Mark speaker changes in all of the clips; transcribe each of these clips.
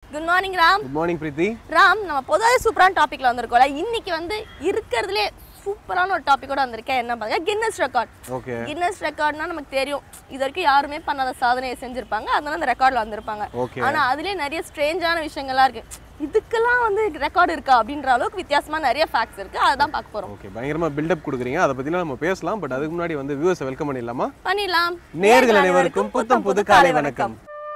Speaker 1: Good morning Ram
Speaker 2: good morning Preethi
Speaker 1: Ram நம்ம பொதுவாக சூப்பரான டாபிக்ல வந்திருக்கோம்ல இன்னைக்கு வந்து இருக்கிறதுலே சூப்பரான ஒரு டாபிக்கோட வந்திருக்கேன் என்ன பாருங்க கின்னஸ் ரெக்கார்ட்
Speaker 2: ஓகே
Speaker 1: கின்னஸ் ரெக்கார்ட்னா நமக்கு தெரியும் இது வரைக்கும் யாருமே பண்ணாத சாதனையை செஞ்சிருப்பாங்க அதனால அந்த ரெக்கார்ட்ல வந்திருப்பாங்க
Speaker 2: ஓகே
Speaker 1: ஆனா அதுலயே நிறைய ஸ்ட்ரேஞ்சான விஷயங்கள்லாம் இருக்கு இதுக்கெல்லாம் வந்து ரெக்கார்டு இருக்கா அப்படின்ற அளவுக்கு வித்தியாசமா நிறைய ஃபேக்ட்ஸ் இருக்கு அதுதான் பார்க்க போறோம்
Speaker 2: ஓகே பயங்கரமா பில்டப் கொடுக்குறீங்க அதை பத்திலாம் நம்ம பேசலாம் பட் அதுக்கு முன்னாடி வந்து வியூவர்ஸை வெல்கம் பண்ணிடலாமா
Speaker 1: பண்ணிடலாம்
Speaker 2: நேர்கள் அனைவருக்கும் புத்தம் புது காலை வணக்கம்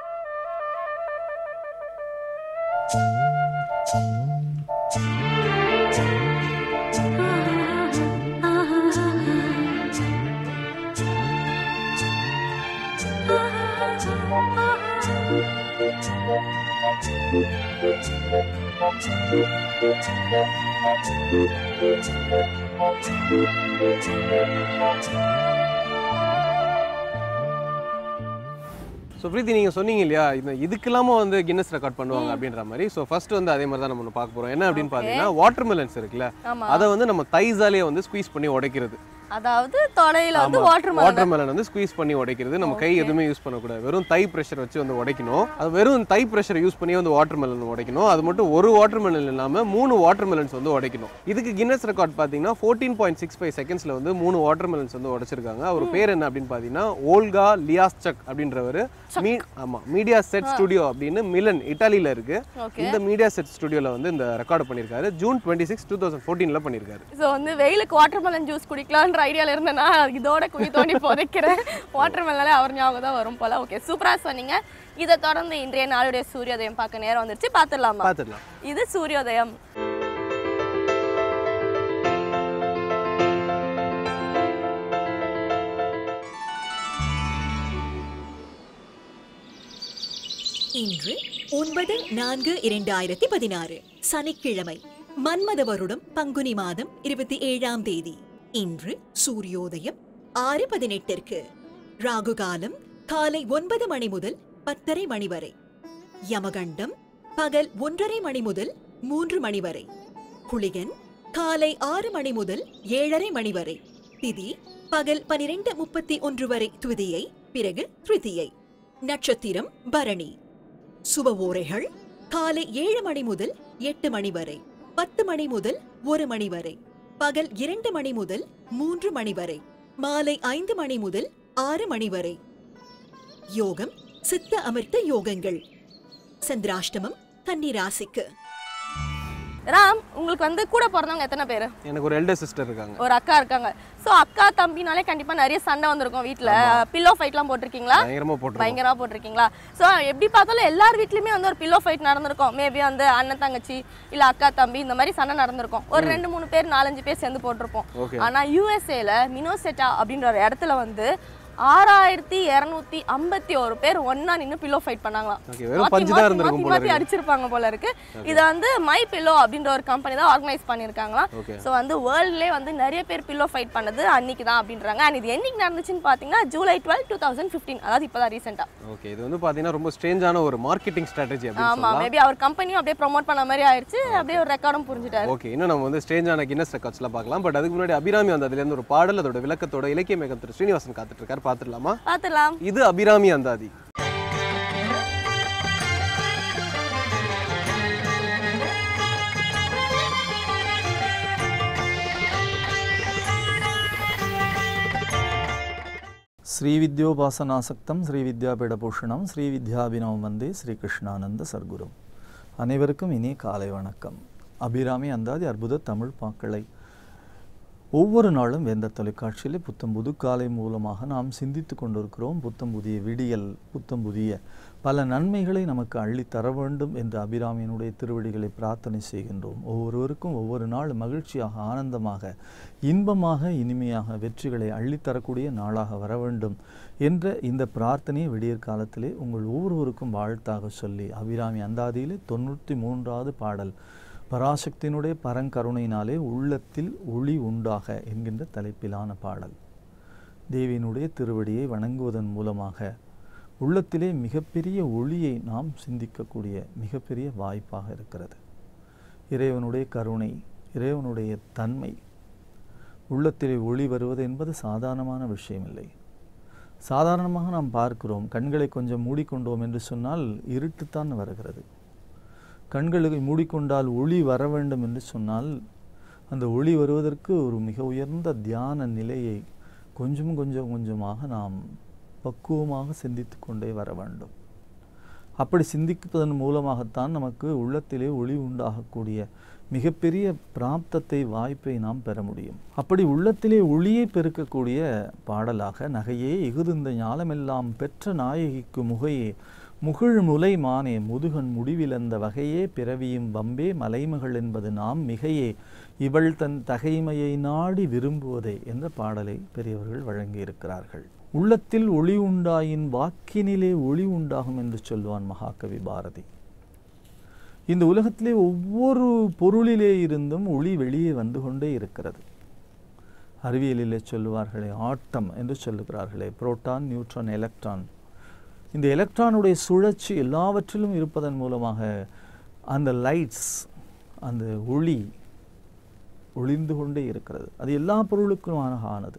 Speaker 2: ஸோ பிரீத்தி நீங்க சொன்னீங்க இல்லையா இந்த இதுக்கெல்லாம வந்து கின்னஸ் ரெக்கார்ட் பண்ணுவாங்க அப்படின்ற மாதிரி ஸோ ஃபர்ஸ்ட் வந்து அதே மாதிரி தான் நம்ம ஒன்று பார்க்க போறோம் என்ன அப்படின்னு பார்த்தீங்கன்னா வாட்டர் மெலன்ஸ் இருக்குல்ல
Speaker 1: ஆமா
Speaker 2: அதை வந்து நம்ம தைஸாலே வந்து ஸ்குவீஸ் பண்ணி உடைக்கிறது
Speaker 1: அதாவது தொடையில வந்து வாட்டர்
Speaker 2: வாட்டர் மெலன் வந்து ஸ்குவீஸ் பண்ணி உடைக்கிறது நம்ம கை எதுவுமே யூஸ் பண்ணக்கூடாது வெறும் தை ப்ரெஷர் வச்சு வந்து உடைக்கணும் அது வெறும் தை ப்ரெஷர் யூஸ் பண்ணி வந்து வாட்டர் மெலன் உடைக்கணும் அது மட்டும் ஒரு வாட்டர் மெலன் இல்லாம மூணு வாட்டர் மெலன்ஸ் வந்து உடைக்கணும் இதுக்கு கின்னஸ் ரெக்கார்ட் பார்த்தீங்கன்னா ஃபோர்டீன் பாயிண்ட் சிக்ஸ் ஃபைவ் செகண்ட்ஸ்ல வந்து மூணு வாட்டர் மெலன்ஸ் வந்து உடைச்சிருக்காங்க அவர் பேர் என்ன அப்படின்னு பார்த்தீங்கன்னா ஓல்கா லியாஸ்சக் அப்படின்றவர் மீ ஆமா மீடியா செட் ஸ்டுடியோ அப்படின்னு மிலன் இட்டாலியில இருக்கு
Speaker 1: ஓகே
Speaker 2: இந்த மீடியா செட் ஸ்டுடியோல வந்து இந்த ரெக்கார்டு பண்ணியிருக்காரு June twenty six two thousand ஃபோர்டீன்ல பண்ணியிருக்காரு
Speaker 1: ஸோ வந்து வெயிலுக்கு வாட்டர் மெலன் ஜூஸ் குடிக்கலான்ற ஐடியால இருந்தேன்னா இதோட குழி தோண்டி புதைக்கிறேன் வாட்டர் மெலனாலே அவர் ஞாபகம் தான் வரும் போல ஓகே சூப்பரா சொன்னீங்க இதை தொடர்ந்து இன்றைய நாளுடைய சூரியோதயம் பார்க்க நேரம் வந்துருச்சு பார்த்துடலாமா
Speaker 2: பார்த்துடலாம்
Speaker 1: இது சூரியோதயம்
Speaker 3: இன்று ஒன்பது நான்கு இரண்டாயிரத்தி பதினாறு சனிக்கிழமை மன்மத வருடம் பங்குனி மாதம் இருபத்தி ஏழாம் தேதி இன்று சூரியோதயம் ஆறு பதினெட்டிற்கு ராகு காலம் காலை ஒன்பது மணி முதல் பத்தரை மணி வரை யமகண்டம் பகல் ஒன்றரை மணி முதல் மூன்று மணி வரை குளிகன் காலை ஆறு மணி முதல் ஏழரை மணி வரை திதி பகல் பனிரெண்டு முப்பத்தி ஒன்று வரை துதியை பிறகு திருதியை நட்சத்திரம் பரணி சுப ஓரைகள் காலை ஏழு மணி முதல் எட்டு மணி வரை பத்து மணி முதல் ஒரு மணி வரை பகல் இரண்டு மணி முதல் மூன்று மணி வரை மாலை ஐந்து மணி முதல் ஆறு மணி வரை யோகம் சித்த அமிர்த யோகங்கள் சந்திராஷ்டமம் கன்னிராசிக்கு
Speaker 1: ராம் உங்களுக்கு வந்து கூட பிறந்தவங்க எத்தனை பேர்
Speaker 2: எனக்கு ஒரு எல்டர் சிஸ்டர் இருக்காங்க
Speaker 1: ஒரு அக்கா இருக்காங்க ஸோ அக்கா தம்பினாலே கண்டிப்பா நிறைய சண்டை வந்திருக்கும் வீட்ல பில்லோ ஃபைட்லாம் போட்டிருக்கீங்களா
Speaker 2: பயங்கரமா போட்டுருக்கோம்
Speaker 1: பயங்கரமா போட்டிருக்கீங்களா ஸோ எப்படி பார்த்தாலும் எல்லார் வீட்லயுமே வந்து ஒரு பில்லோ ஃபைட் நடந்திருக்கும் மேபி வந்து அண்ணன் தங்கச்சி இல்ல அக்கா தம்பி இந்த மாதிரி சண்டை நடந்திருக்கும் ஒரு ரெண்டு மூணு பேர் நாலஞ்சு பேர் சேர்ந்து போட்டிருப்போம்
Speaker 2: ஓகே
Speaker 1: ஆனா யூஎஸ்ஏல மினோசெட்டா அப்படின்ற ஒரு இடத்துல வந்து ஆறாயிரத்தி இருநூத்தி ஐம்பத்தி ஒரு பேர் ஒண்ணா நின்னு பில்லோ ஃபைட் பண்ணாங்களாம்
Speaker 2: ஓகே வெறும்
Speaker 1: மாத்தி
Speaker 2: பஞ்சு தான்
Speaker 1: மாத்தி
Speaker 2: இருந்திருக்கும்
Speaker 1: மாத்தி
Speaker 2: போல
Speaker 1: மாத்தி
Speaker 2: இருக்கு
Speaker 1: அடிச்சிருப்பாங்க போல இருக்கு இதை வந்து மை பில்லோ அப்படின்ற ஒரு கம்பெனி தான் ஆர்கனைஸ் பண்ணியிருக்காங்களாம்
Speaker 2: ஓகே
Speaker 1: ஸோ வந்து வேர்ல்ட்லேயே வந்து நிறைய பேர் பில்லோ ஃபைட் பண்ணது அன்னைக்கு தான் அப்படின்றாங்க அண்ட் இது என்னைக்கு நடந்துச்சுன்னு பார்த்தீங்கன்னா July twelve two thousand fifteen அதாவது இப்போ தான் ரீசெண்டாக
Speaker 2: ஓகே இது வந்து பாத்தீங்கன்னா ரொம்ப ஸ்ட்ரேஞ்சான ஒரு மார்க்கெட்டிங் ஸ்ட்ராட்டஜி அப்படின்னு
Speaker 1: ஆமா
Speaker 2: சொல்லலாம்
Speaker 1: மேபி அவர் கம்பெனியும் அப்படியே ப்ரோமோட் பண்ண மாதிரி ஆயிடுச்சு அப்படியே ஒரு ரெக்கார்டும் புரிஞ்சுட்டாரு
Speaker 2: ஓகே இன்னும் நம்ம வந்து ஸ்ட்ரேஞ்சான கின்னஸ் ரெக்கார்ட்ஸ்லாம் பார்க்கலாம் பட் அதுக்கு முன்னாடி அபிராமி அந்த அதுலேருந்து ஒரு பாடல் அதோட விளக்கத்தோட இலக்கிய மேகம் திரு ஸ்ரீனிவாசன் காத்துட்டு இருக்காரு பார்த்துடலாமா
Speaker 1: பார்த்துடலாம்
Speaker 2: இது அபிராமி அந்தாதி
Speaker 4: ஸ்ரீவித்யோபாசனாசக்தம் ஸ்ரீவித்யாபீடபூஷணம் ஸ்ரீவித்யாபினவம் வந்தே ஸ்ரீகிருஷ்ணானந்த சர்க்குரு அனைவருக்கும் இனிய காலை வணக்கம் அபிராமி அந்தாதி அற்புத தமிழ் பாக்களை ஒவ்வொரு நாளும் வேந்த தொலைக்காட்சியிலே புத்தம் புது காலை மூலமாக நாம் சிந்தித்து கொண்டிருக்கிறோம் புத்தம் புதிய விடியல் புத்தம் புதிய பல நன்மைகளை நமக்கு அள்ளித் தர வேண்டும் என்று அபிராமியினுடைய திருவடிகளை பிரார்த்தனை செய்கின்றோம் ஒவ்வொருவருக்கும் ஒவ்வொரு நாள் மகிழ்ச்சியாக ஆனந்தமாக இன்பமாக இனிமையாக வெற்றிகளை அள்ளித்தரக்கூடிய நாளாக வர வேண்டும் என்ற இந்த பிரார்த்தனையை விடியற் காலத்திலே உங்கள் ஒவ்வொருவருக்கும் வாழ்த்தாக சொல்லி அபிராமி அந்தாதியிலே தொண்ணூற்றி மூன்றாவது பாடல் பராசக்தியினுடைய பரங்கருணையினாலே உள்ளத்தில் ஒளி உண்டாக என்கின்ற தலைப்பிலான பாடல் தேவியினுடைய திருவடியை வணங்குவதன் மூலமாக உள்ளத்திலே மிகப்பெரிய ஒளியை நாம் சிந்திக்கக்கூடிய மிகப்பெரிய வாய்ப்பாக இருக்கிறது இறைவனுடைய கருணை இறைவனுடைய தன்மை உள்ளத்திலே ஒளி வருவது என்பது சாதாரணமான விஷயமில்லை சாதாரணமாக நாம் பார்க்கிறோம் கண்களை கொஞ்சம் மூடிக்கொண்டோம் என்று சொன்னால் இருட்டுத்தான் வருகிறது கண்களை மூடிக்கொண்டால் ஒளி வர வேண்டும் என்று சொன்னால் அந்த ஒளி வருவதற்கு ஒரு மிக உயர்ந்த தியான நிலையை கொஞ்சம் கொஞ்சம் கொஞ்சமாக நாம் பக்குவமாக சிந்தித்து கொண்டே வர வேண்டும் அப்படி சிந்திப்பதன் மூலமாகத்தான் நமக்கு உள்ளத்திலே ஒளி உண்டாகக்கூடிய மிகப்பெரிய பிராப்தத்தை வாய்ப்பை நாம் பெற முடியும் அப்படி உள்ளத்திலே ஒளியை பெருக்கக்கூடிய பாடலாக நகையே இகுதுந்த ஞாலமெல்லாம் பெற்ற நாயகிக்கு முகையே முகிழ் முலை மானே முதுகன் முடிவிலந்த வகையே பிறவியும் வம்பே மலைமகள் என்பது நாம் மிகையே இவள் தன் தகைமையை நாடி விரும்புவதே என்ற பாடலை பெரியவர்கள் வழங்கியிருக்கிறார்கள் உள்ளத்தில் ஒளி உண்டாயின் வாக்கினிலே ஒளி உண்டாகும் என்று சொல்வான் மகாகவி பாரதி இந்த உலகத்திலே ஒவ்வொரு பொருளிலே இருந்தும் ஒளி வெளியே வந்து கொண்டே இருக்கிறது அறிவியலிலே சொல்லுவார்களே ஆட்டம் என்று சொல்லுகிறார்களே புரோட்டான் நியூட்ரான் எலக்ட்ரான் இந்த எலக்ட்ரானுடைய சுழற்சி எல்லாவற்றிலும் இருப்பதன் மூலமாக அந்த லைட்ஸ் அந்த ஒளி ஒளிந்து கொண்டே இருக்கிறது அது எல்லா பொருளுக்குமான ஆனது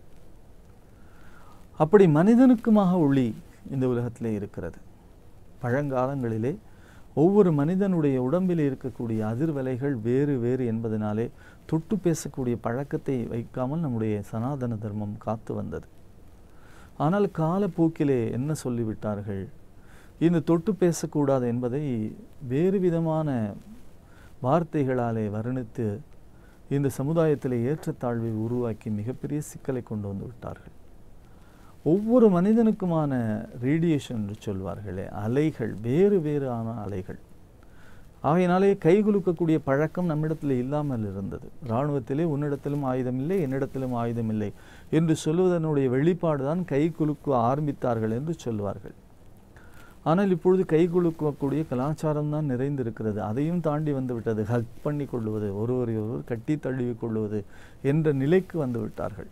Speaker 4: அப்படி மனிதனுக்குமாக ஒளி இந்த உலகத்திலே இருக்கிறது பழங்காலங்களிலே ஒவ்வொரு மனிதனுடைய உடம்பில் இருக்கக்கூடிய அதிர்வலைகள் வேறு வேறு என்பதனாலே தொட்டு பேசக்கூடிய பழக்கத்தை வைக்காமல் நம்முடைய சனாதன தர்மம் காத்து வந்தது ஆனால் காலப்போக்கிலே என்ன சொல்லிவிட்டார்கள் இந்த தொட்டு பேசக்கூடாது என்பதை வேறு விதமான வார்த்தைகளாலே வர்ணித்து இந்த சமுதாயத்தில் ஏற்றத்தாழ்வை உருவாக்கி மிகப்பெரிய சிக்கலை கொண்டு வந்து விட்டார்கள் ஒவ்வொரு மனிதனுக்குமான ரேடியேஷன் என்று சொல்வார்களே அலைகள் வேறு வேறு ஆன அலைகள் ஆகையினாலே கைகுலுக்கக்கூடிய பழக்கம் நம்மிடத்தில் இல்லாமல் இருந்தது இராணுவத்திலே உன்னிடத்திலும் ஆயுதம் இல்லை என்னிடத்திலும் ஆயுதம் இல்லை என்று சொல்வதனுடைய வெளிப்பாடு தான் கை குலுக்க ஆரம்பித்தார்கள் என்று சொல்வார்கள் ஆனால் இப்பொழுது கை குலுக்கக்கூடிய கலாச்சாரம் தான் நிறைந்திருக்கிறது அதையும் தாண்டி வந்து விட்டது ஹக் பண்ணி கொள்வது ஒருவரை ஒருவர் கட்டி தழுவி கொள்வது என்ற நிலைக்கு வந்து விட்டார்கள்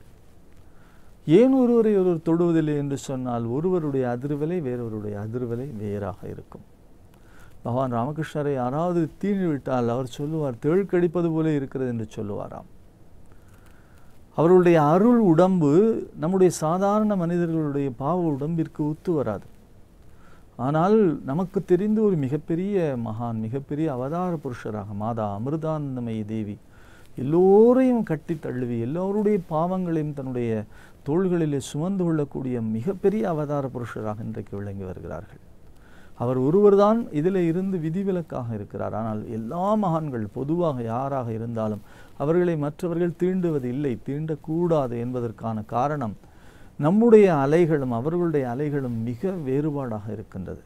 Speaker 4: ஏன் ஒருவரை ஒருவர் தொடுவதில்லை என்று சொன்னால் ஒருவருடைய அதிர்வலை வேறொருடைய அதிர்வலை வேறாக இருக்கும் பகவான் ராமகிருஷ்ணரை யாராவது தீண்டி விட்டால் அவர் சொல்லுவார் தேள் கடிப்பது போல இருக்கிறது என்று சொல்லுவாராம் அவர்களுடைய அருள் உடம்பு நம்முடைய சாதாரண மனிதர்களுடைய பாவ உடம்பிற்கு ஒத்து வராது ஆனால் நமக்கு தெரிந்த ஒரு மிகப்பெரிய மகான் மிகப்பெரிய அவதார புருஷராக மாதா அமிர்தானந்தமயி தேவி எல்லோரையும் கட்டி தழுவி எல்லோருடைய பாவங்களையும் தன்னுடைய தோள்களிலே சுமந்து கொள்ளக்கூடிய மிகப்பெரிய அவதார புருஷராக இன்றைக்கு விளங்கி வருகிறார்கள் அவர் ஒருவர்தான் இதில் இருந்து விதிவிலக்காக இருக்கிறார் ஆனால் எல்லா மகான்கள் பொதுவாக யாராக இருந்தாலும் அவர்களை மற்றவர்கள் தீண்டுவது இல்லை தீண்டக்கூடாது என்பதற்கான காரணம் நம்முடைய அலைகளும் அவர்களுடைய அலைகளும் மிக வேறுபாடாக இருக்கின்றது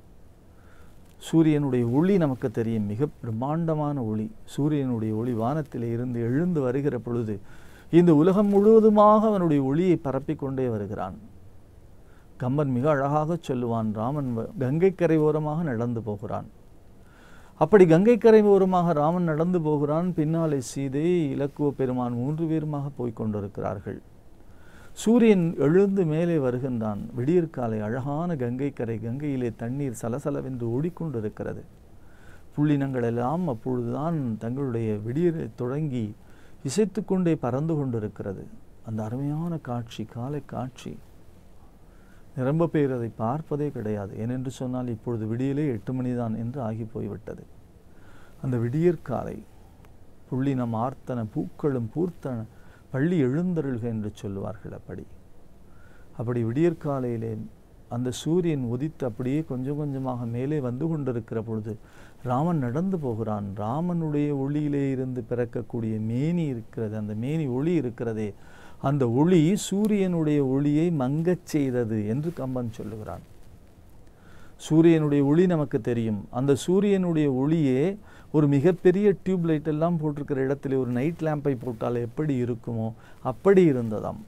Speaker 4: சூரியனுடைய ஒளி நமக்கு தெரியும் மிக பிரம்மாண்டமான ஒளி சூரியனுடைய ஒளி வானத்திலே இருந்து எழுந்து வருகிற பொழுது இந்த உலகம் முழுவதுமாக அவனுடைய ஒளியை பரப்பிக்கொண்டே வருகிறான் கம்பன் மிக அழகாக சொல்லுவான் ராமன் வ- கங்கைக்கரை ஓரமாக நடந்து போகிறான் அப்படி கங்கைக்கரை ஓரமாக ராமன் நடந்து போகிறான் பின்னாலே சீதை இலக்குவ பெருமான் மூன்று பேருமாக போய்க் கொண்டிருக்கிறார்கள் சூரியன் எழுந்து மேலே வருகின்றான் விடியற்காலை அழகான கங்கைக்கரை கங்கையிலே தண்ணீர் சலசலவென்று ஓடிக்கொண்டிருக்கிறது புள்ளினங்கள் எல்லாம் அப்பொழுதுதான் தங்களுடைய விடியரை தொடங்கி இசைத்துக்கொண்டே பறந்து கொண்டிருக்கிறது அந்த அருமையான காட்சி காலை காட்சி நிரம்ப பேர் அதை பார்ப்பதே கிடையாது ஏனென்று சொன்னால் இப்பொழுது விடியலே எட்டு மணிதான் என்று ஆகி போய்விட்டது அந்த விடியற்காலை புள்ளினம் ஆர்த்தன பூக்களும் பூர்த்தன பள்ளி எழுந்தருள்க என்று சொல்லுவார்கள் அப்படி அப்படி விடியற்காலையிலே அந்த சூரியன் உதித்து அப்படியே கொஞ்சம் கொஞ்சமாக மேலே வந்து கொண்டிருக்கிற பொழுது ராமன் நடந்து போகிறான் ராமனுடைய ஒளியிலே இருந்து பிறக்கக்கூடிய மேனி இருக்கிறது அந்த மேனி ஒளி இருக்கிறதே அந்த ஒளி சூரியனுடைய ஒளியை மங்கச் செய்தது என்று கம்பன் சொல்லுகிறான் சூரியனுடைய ஒளி நமக்கு தெரியும் அந்த சூரியனுடைய ஒளியே ஒரு மிகப்பெரிய டியூப் லைட் எல்லாம் போட்டிருக்கிற இடத்துல ஒரு நைட் லேம்பை போட்டால் எப்படி இருக்குமோ அப்படி இருந்ததாம்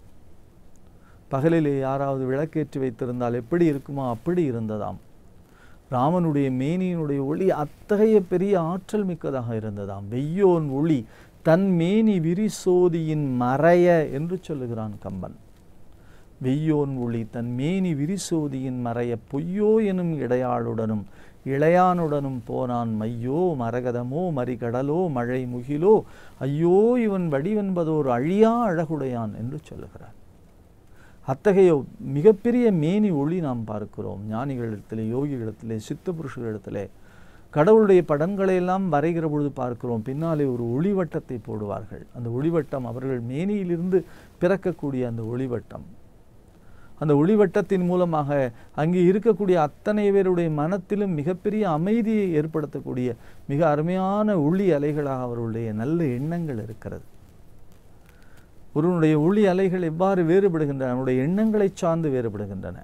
Speaker 4: பகலிலே யாராவது விளக்கேற்றி வைத்திருந்தால் எப்படி இருக்குமோ அப்படி இருந்ததாம் ராமனுடைய மேனியினுடைய ஒளி அத்தகைய பெரிய ஆற்றல் மிக்கதாக இருந்ததாம் வெய்யோன் ஒளி தன் மேனி விரிசோதியின் மறைய என்று சொல்லுகிறான் கம்பன் வெய்யோன் ஒளி தன் மேனி விரிசோதியின் மறைய பொய்யோ எனும் இடையாளுடனும் இளையானுடனும் போனான் மையோ மரகதமோ மறிகடலோ மழை முகிலோ ஐயோ இவன் வடிவென்பதோர் அழியா அழகுடையான் என்று சொல்லுகிறார் அத்தகைய மிகப்பெரிய மேனி ஒளி நாம் பார்க்கிறோம் ஞானிகளிடத்திலே யோகிகளிடத்திலே சித்த புருஷர்களிடத்திலே கடவுளுடைய படங்களை எல்லாம் வரைகிற பொழுது பார்க்கிறோம் பின்னாலே ஒரு ஒளிவட்டத்தை போடுவார்கள் அந்த ஒளிவட்டம் அவர்கள் மேனியிலிருந்து பிறக்கக்கூடிய அந்த ஒளிவட்டம் அந்த ஒளிவட்டத்தின் மூலமாக அங்கே இருக்கக்கூடிய அத்தனை பேருடைய மனத்திலும் மிகப்பெரிய அமைதியை ஏற்படுத்தக்கூடிய மிக அருமையான ஒளி அலைகளாக அவர்களுடைய நல்ல எண்ணங்கள் இருக்கிறது ஒருவனுடைய ஒளி அலைகள் எவ்வாறு வேறுபடுகின்றன அவனுடைய எண்ணங்களை சார்ந்து வேறுபடுகின்றன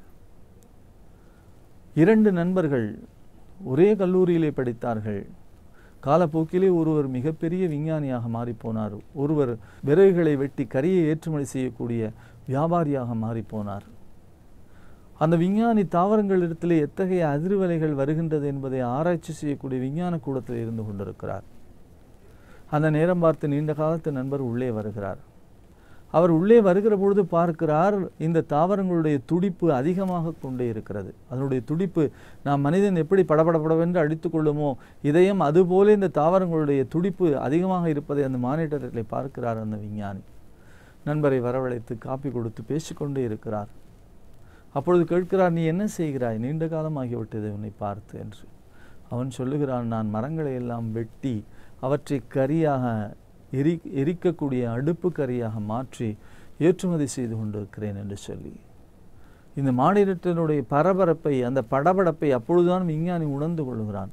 Speaker 4: இரண்டு நண்பர்கள் ஒரே கல்லூரியிலே படித்தார்கள் காலப்போக்கிலே ஒருவர் மிகப்பெரிய விஞ்ஞானியாக மாறிப்போனார் ஒருவர் விறகுகளை வெட்டி கரியை ஏற்றுமதி செய்யக்கூடிய வியாபாரியாக மாறிப்போனார் அந்த விஞ்ஞானி தாவரங்களிடத்திலே எத்தகைய அதிர்வலைகள் வருகின்றது என்பதை ஆராய்ச்சி செய்யக்கூடிய விஞ்ஞான கூடத்தில் இருந்து கொண்டிருக்கிறார் அந்த நேரம் பார்த்து நீண்ட காலத்து நண்பர் உள்ளே வருகிறார் அவர் உள்ளே வருகிற பொழுது பார்க்கிறார் இந்த தாவரங்களுடைய துடிப்பு அதிகமாக கொண்டே இருக்கிறது அதனுடைய துடிப்பு நாம் மனிதன் எப்படி படபடபடவென்று அடித்து கொள்ளுமோ இதயம் அதுபோல இந்த தாவரங்களுடைய துடிப்பு அதிகமாக இருப்பதை அந்த மானிட்டரில் பார்க்கிறார் அந்த விஞ்ஞானி நண்பரை வரவழைத்து காப்பி கொடுத்து பேசிக்கொண்டே இருக்கிறார் அப்பொழுது கேட்கிறார் நீ என்ன செய்கிறாய் நீண்ட காலம் ஆகிவிட்டது உன்னை பார்த்து என்று அவன் சொல்லுகிறான் நான் மரங்களை எல்லாம் வெட்டி அவற்றை கரியாக எரி எரிக்கக்கூடிய அடுப்பு கரியாக மாற்றி ஏற்றுமதி செய்து கொண்டிருக்கிறேன் என்று சொல்லி இந்த மாநிலத்தினுடைய பரபரப்பை அந்த படபடப்பை அப்பொழுதுதான் விஞ்ஞானி உணர்ந்து கொள்கிறான்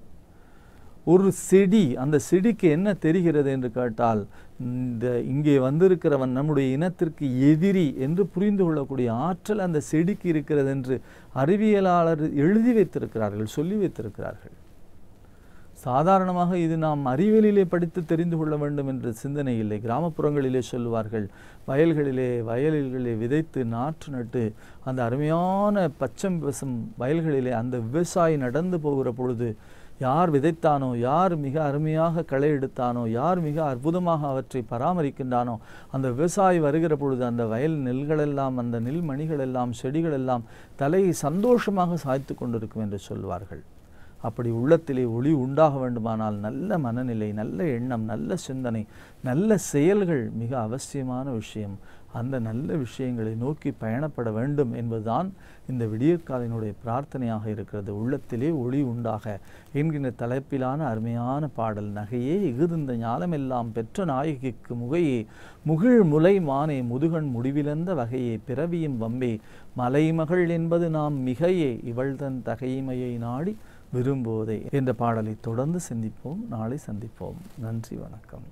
Speaker 4: ஒரு செடி அந்த செடிக்கு என்ன தெரிகிறது என்று கேட்டால் இந்த இங்கே வந்திருக்கிறவன் நம்முடைய இனத்திற்கு எதிரி என்று புரிந்து கொள்ளக்கூடிய ஆற்றல் அந்த செடிக்கு இருக்கிறது என்று அறிவியலாளர் எழுதி வைத்திருக்கிறார்கள் சொல்லி வைத்திருக்கிறார்கள் சாதாரணமாக இது நாம் அறிவியலிலே படித்து தெரிந்து கொள்ள வேண்டும் என்ற சிந்தனை இல்லை கிராமப்புறங்களிலே சொல்லுவார்கள் வயல்களிலே வயல்களிலே விதைத்து நாற்று நட்டு அந்த அருமையான பச்சம் விவசம் வயல்களிலே அந்த விவசாயி நடந்து போகிற பொழுது யார் விதைத்தானோ யார் மிக அருமையாக களை எடுத்தானோ யார் மிக அற்புதமாக அவற்றை பராமரிக்கின்றானோ அந்த விவசாயி வருகிற பொழுது அந்த வயல் நெல்களெல்லாம் அந்த நெல் மணிகளெல்லாம் செடிகளெல்லாம் தலையை சந்தோஷமாக சாய்த்து கொண்டிருக்கும் என்று சொல்வார்கள் அப்படி உள்ளத்திலே ஒளி உண்டாக வேண்டுமானால் நல்ல மனநிலை நல்ல எண்ணம் நல்ல சிந்தனை நல்ல செயல்கள் மிக அவசியமான விஷயம் அந்த நல்ல விஷயங்களை நோக்கி பயணப்பட வேண்டும் என்பதுதான் இந்த விடியற்காலினுடைய பிரார்த்தனையாக இருக்கிறது உள்ளத்திலே ஒளி உண்டாக என்கின்ற தலைப்பிலான அருமையான பாடல் நகையே இகுதிந்த ஞானமெல்லாம் பெற்ற நாயகிக்கு முகையே முகிழ் முலை மானே முதுகன் முடிவிழந்த வகையே பிறவியும் வம்பே மலைமகள் என்பது நாம் மிகையே இவள்தன் தகைமையை நாடி விரும்புவதே என்ற பாடலை தொடர்ந்து சிந்திப்போம் நாளை சந்திப்போம் நன்றி வணக்கம்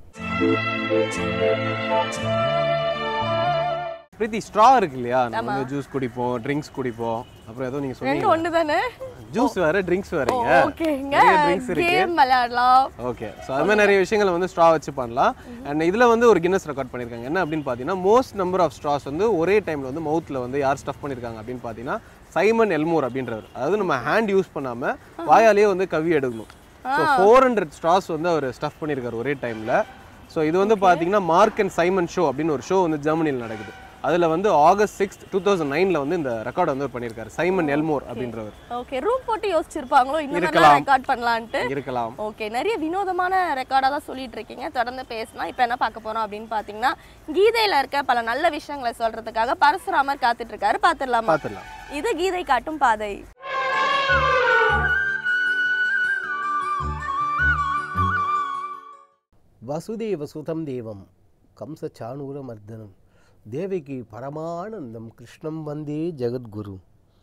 Speaker 2: பிரீத்தி ஸ்ட்ரா இருக்கு இல்லையா நம்ம வந்து ஜூஸ் குடிப்போம் ட்ரிங்க்ஸ் குடிப்போம் அப்புறம் ஏதோ நீங்க
Speaker 1: ரெண்டு
Speaker 2: சொன்னீங்க
Speaker 1: ஒன்று தானே
Speaker 2: ஜூஸ் வேற ட்ரிங்க்ஸ் வேறங்க
Speaker 1: ஓகேங்க
Speaker 2: நிறைய ட்ரிங்க்ஸ் இருக்கு
Speaker 1: கேம் விளையாடலாம்
Speaker 2: ஓகே ஸோ அது மாதிரி நிறைய விஷயங்களை வந்து ஸ்ட்ரா வச்சு பண்ணலாம் அண்ட் இதில் வந்து ஒரு கின்னஸ் ரெக்கார்ட் பண்ணியிருக்காங்க என்ன அப்படின்னு பார்த்தீங்கன்னா மோஸ்ட் நம்பர் ஆஃப் ஸ்ட்ராஸ் வந்து ஒரே டைமில் வந்து மவுத்தில் வந்து யார் ஸ்டஃப் பண்ணியிருக்காங்க அப்படின்னு பார்த்தீங்கன்னா சைமன் எல்மோர் அப்படின்றவர் அதாவது நம்ம ஹேண்ட் யூஸ் பண்ணாமல் வாயாலேயே வந்து கவி எடுக்கணும் ஸோ ஃபோர் ஹண்ட்ரட் ஸ்ட்ராஸ் வந்து அவர் ஸ்டஃப் பண்ணியிருக்காரு ஒரே டைமில் ஸோ இது வந்து பார்த்தீங்கன்னா மார்க் அண்ட் சைமன் ஷோ அப்படின்னு ஒரு ஷோ வந்து ஜெர்மனியில் நடக்குது அதில் வந்து ஆகஸ்ட் சிக்ஸ் டூ தௌசண்ட் நைனில் வந்து இந்த ரெக்கார்டை வந்து அவர் பண்ணியிருக்காரு சைமன் எல்மோர் அப்படின்றவர்
Speaker 1: ஓகே ரூம் போட்டு யோசிச்சிருப்பாங்களோ இன்னும்
Speaker 2: இருக்கலாம்.
Speaker 1: ரெக்கார்ட் பண்ணலான்ட்டு
Speaker 2: இருக்கலாம்
Speaker 1: ஓகே நிறைய வினோதமான ரெக்கார்டாக தான் சொல்லிட்டு இருக்கீங்க தொடர்ந்து பேசலாம் இப்போ என்ன பார்க்க போறோம் அப்படின்னு பார்த்தீங்கன்னா கீதையில இருக்க பல நல்ல விஷயங்களை சொல்றதுக்காக பரசுராமர் காத்துட்டு இருக்காரு பார்த்துடலாமா
Speaker 2: பார்த்துடலாம்
Speaker 1: இது கீதை காட்டும் பாதை
Speaker 5: வசுதேவசுதம் தேவம் கம்சச்சாணூரமர்தனம் தேவகி பரமானந்தம் கிருஷ்ணம் வந்தே ஜெகத்குரு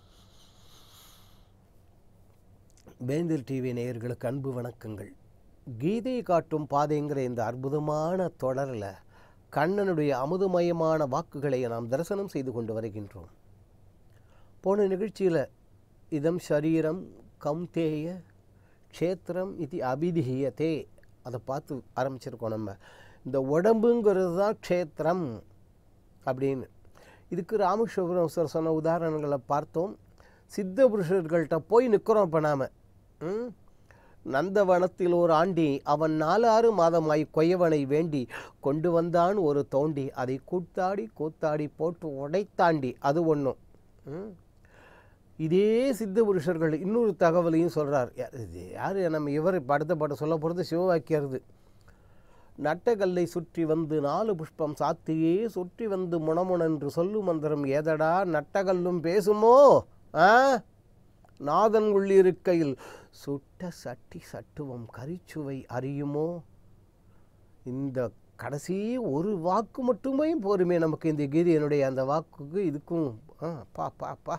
Speaker 5: வேந்தர் டிவி நேயர்களுக்கு அன்பு வணக்கங்கள் கீதை காட்டும் பாதைங்கிற இந்த அற்புதமான தொடரில் கண்ணனுடைய அமுதமயமான வாக்குகளை நாம் தரிசனம் செய்து கொண்டு வருகின்றோம் போன நிகழ்ச்சியில் இதம் சரீரம் கம்தேய க்ஷேத்திரம் இது அபிதிஹியதே அதை பார்த்து ஆரம்பிச்சிருக்கோம் நம்ம இந்த உடம்புங்கிறது தான் க்ஷேத்திரம் அப்படின்னு இதுக்கு ராமகிருஷ்ணபுரம் சார் சொன்ன உதாரணங்களை பார்த்தோம் சித்த புருஷர்கள்ட்ட போய் நிற்கிறோம் இப்போ நாம் நந்தவனத்தில் ஒரு ஆண்டி அவன் நாலாறு மாதமாய் கொய்யவனை வேண்டி கொண்டு வந்தான் ஒரு தோண்டி அதை கூத்தாடி கூத்தாடி போட்டு உடைத்தாண்டி அது ஒன்றும் இதே சித்த புருஷர்கள் இன்னொரு தகவலையும் சொல்கிறார் இது யார் நம்ம இவர் இப்போ அடுத்த பாட்டு சொல்ல போகிறது சிவவாக்கியருது நட்டகல்லை சுற்றி வந்து நாலு புஷ்பம் சாத்தியே சுற்றி வந்து முணமுணன்று சொல்லு மந்திரம் ஏதடா நட்டகல்லும் பேசுமோ ஆ நாதன் உள்ளிருக்கையில் சுட்ட சட்டி சட்டுவம் கரிச்சுவை அறியுமோ இந்த கடைசி ஒரு வாக்கு மட்டுமே போருமே நமக்கு இந்த கீதையனுடைய அந்த வாக்குக்கு இதுக்கும் ஆ பா பா பா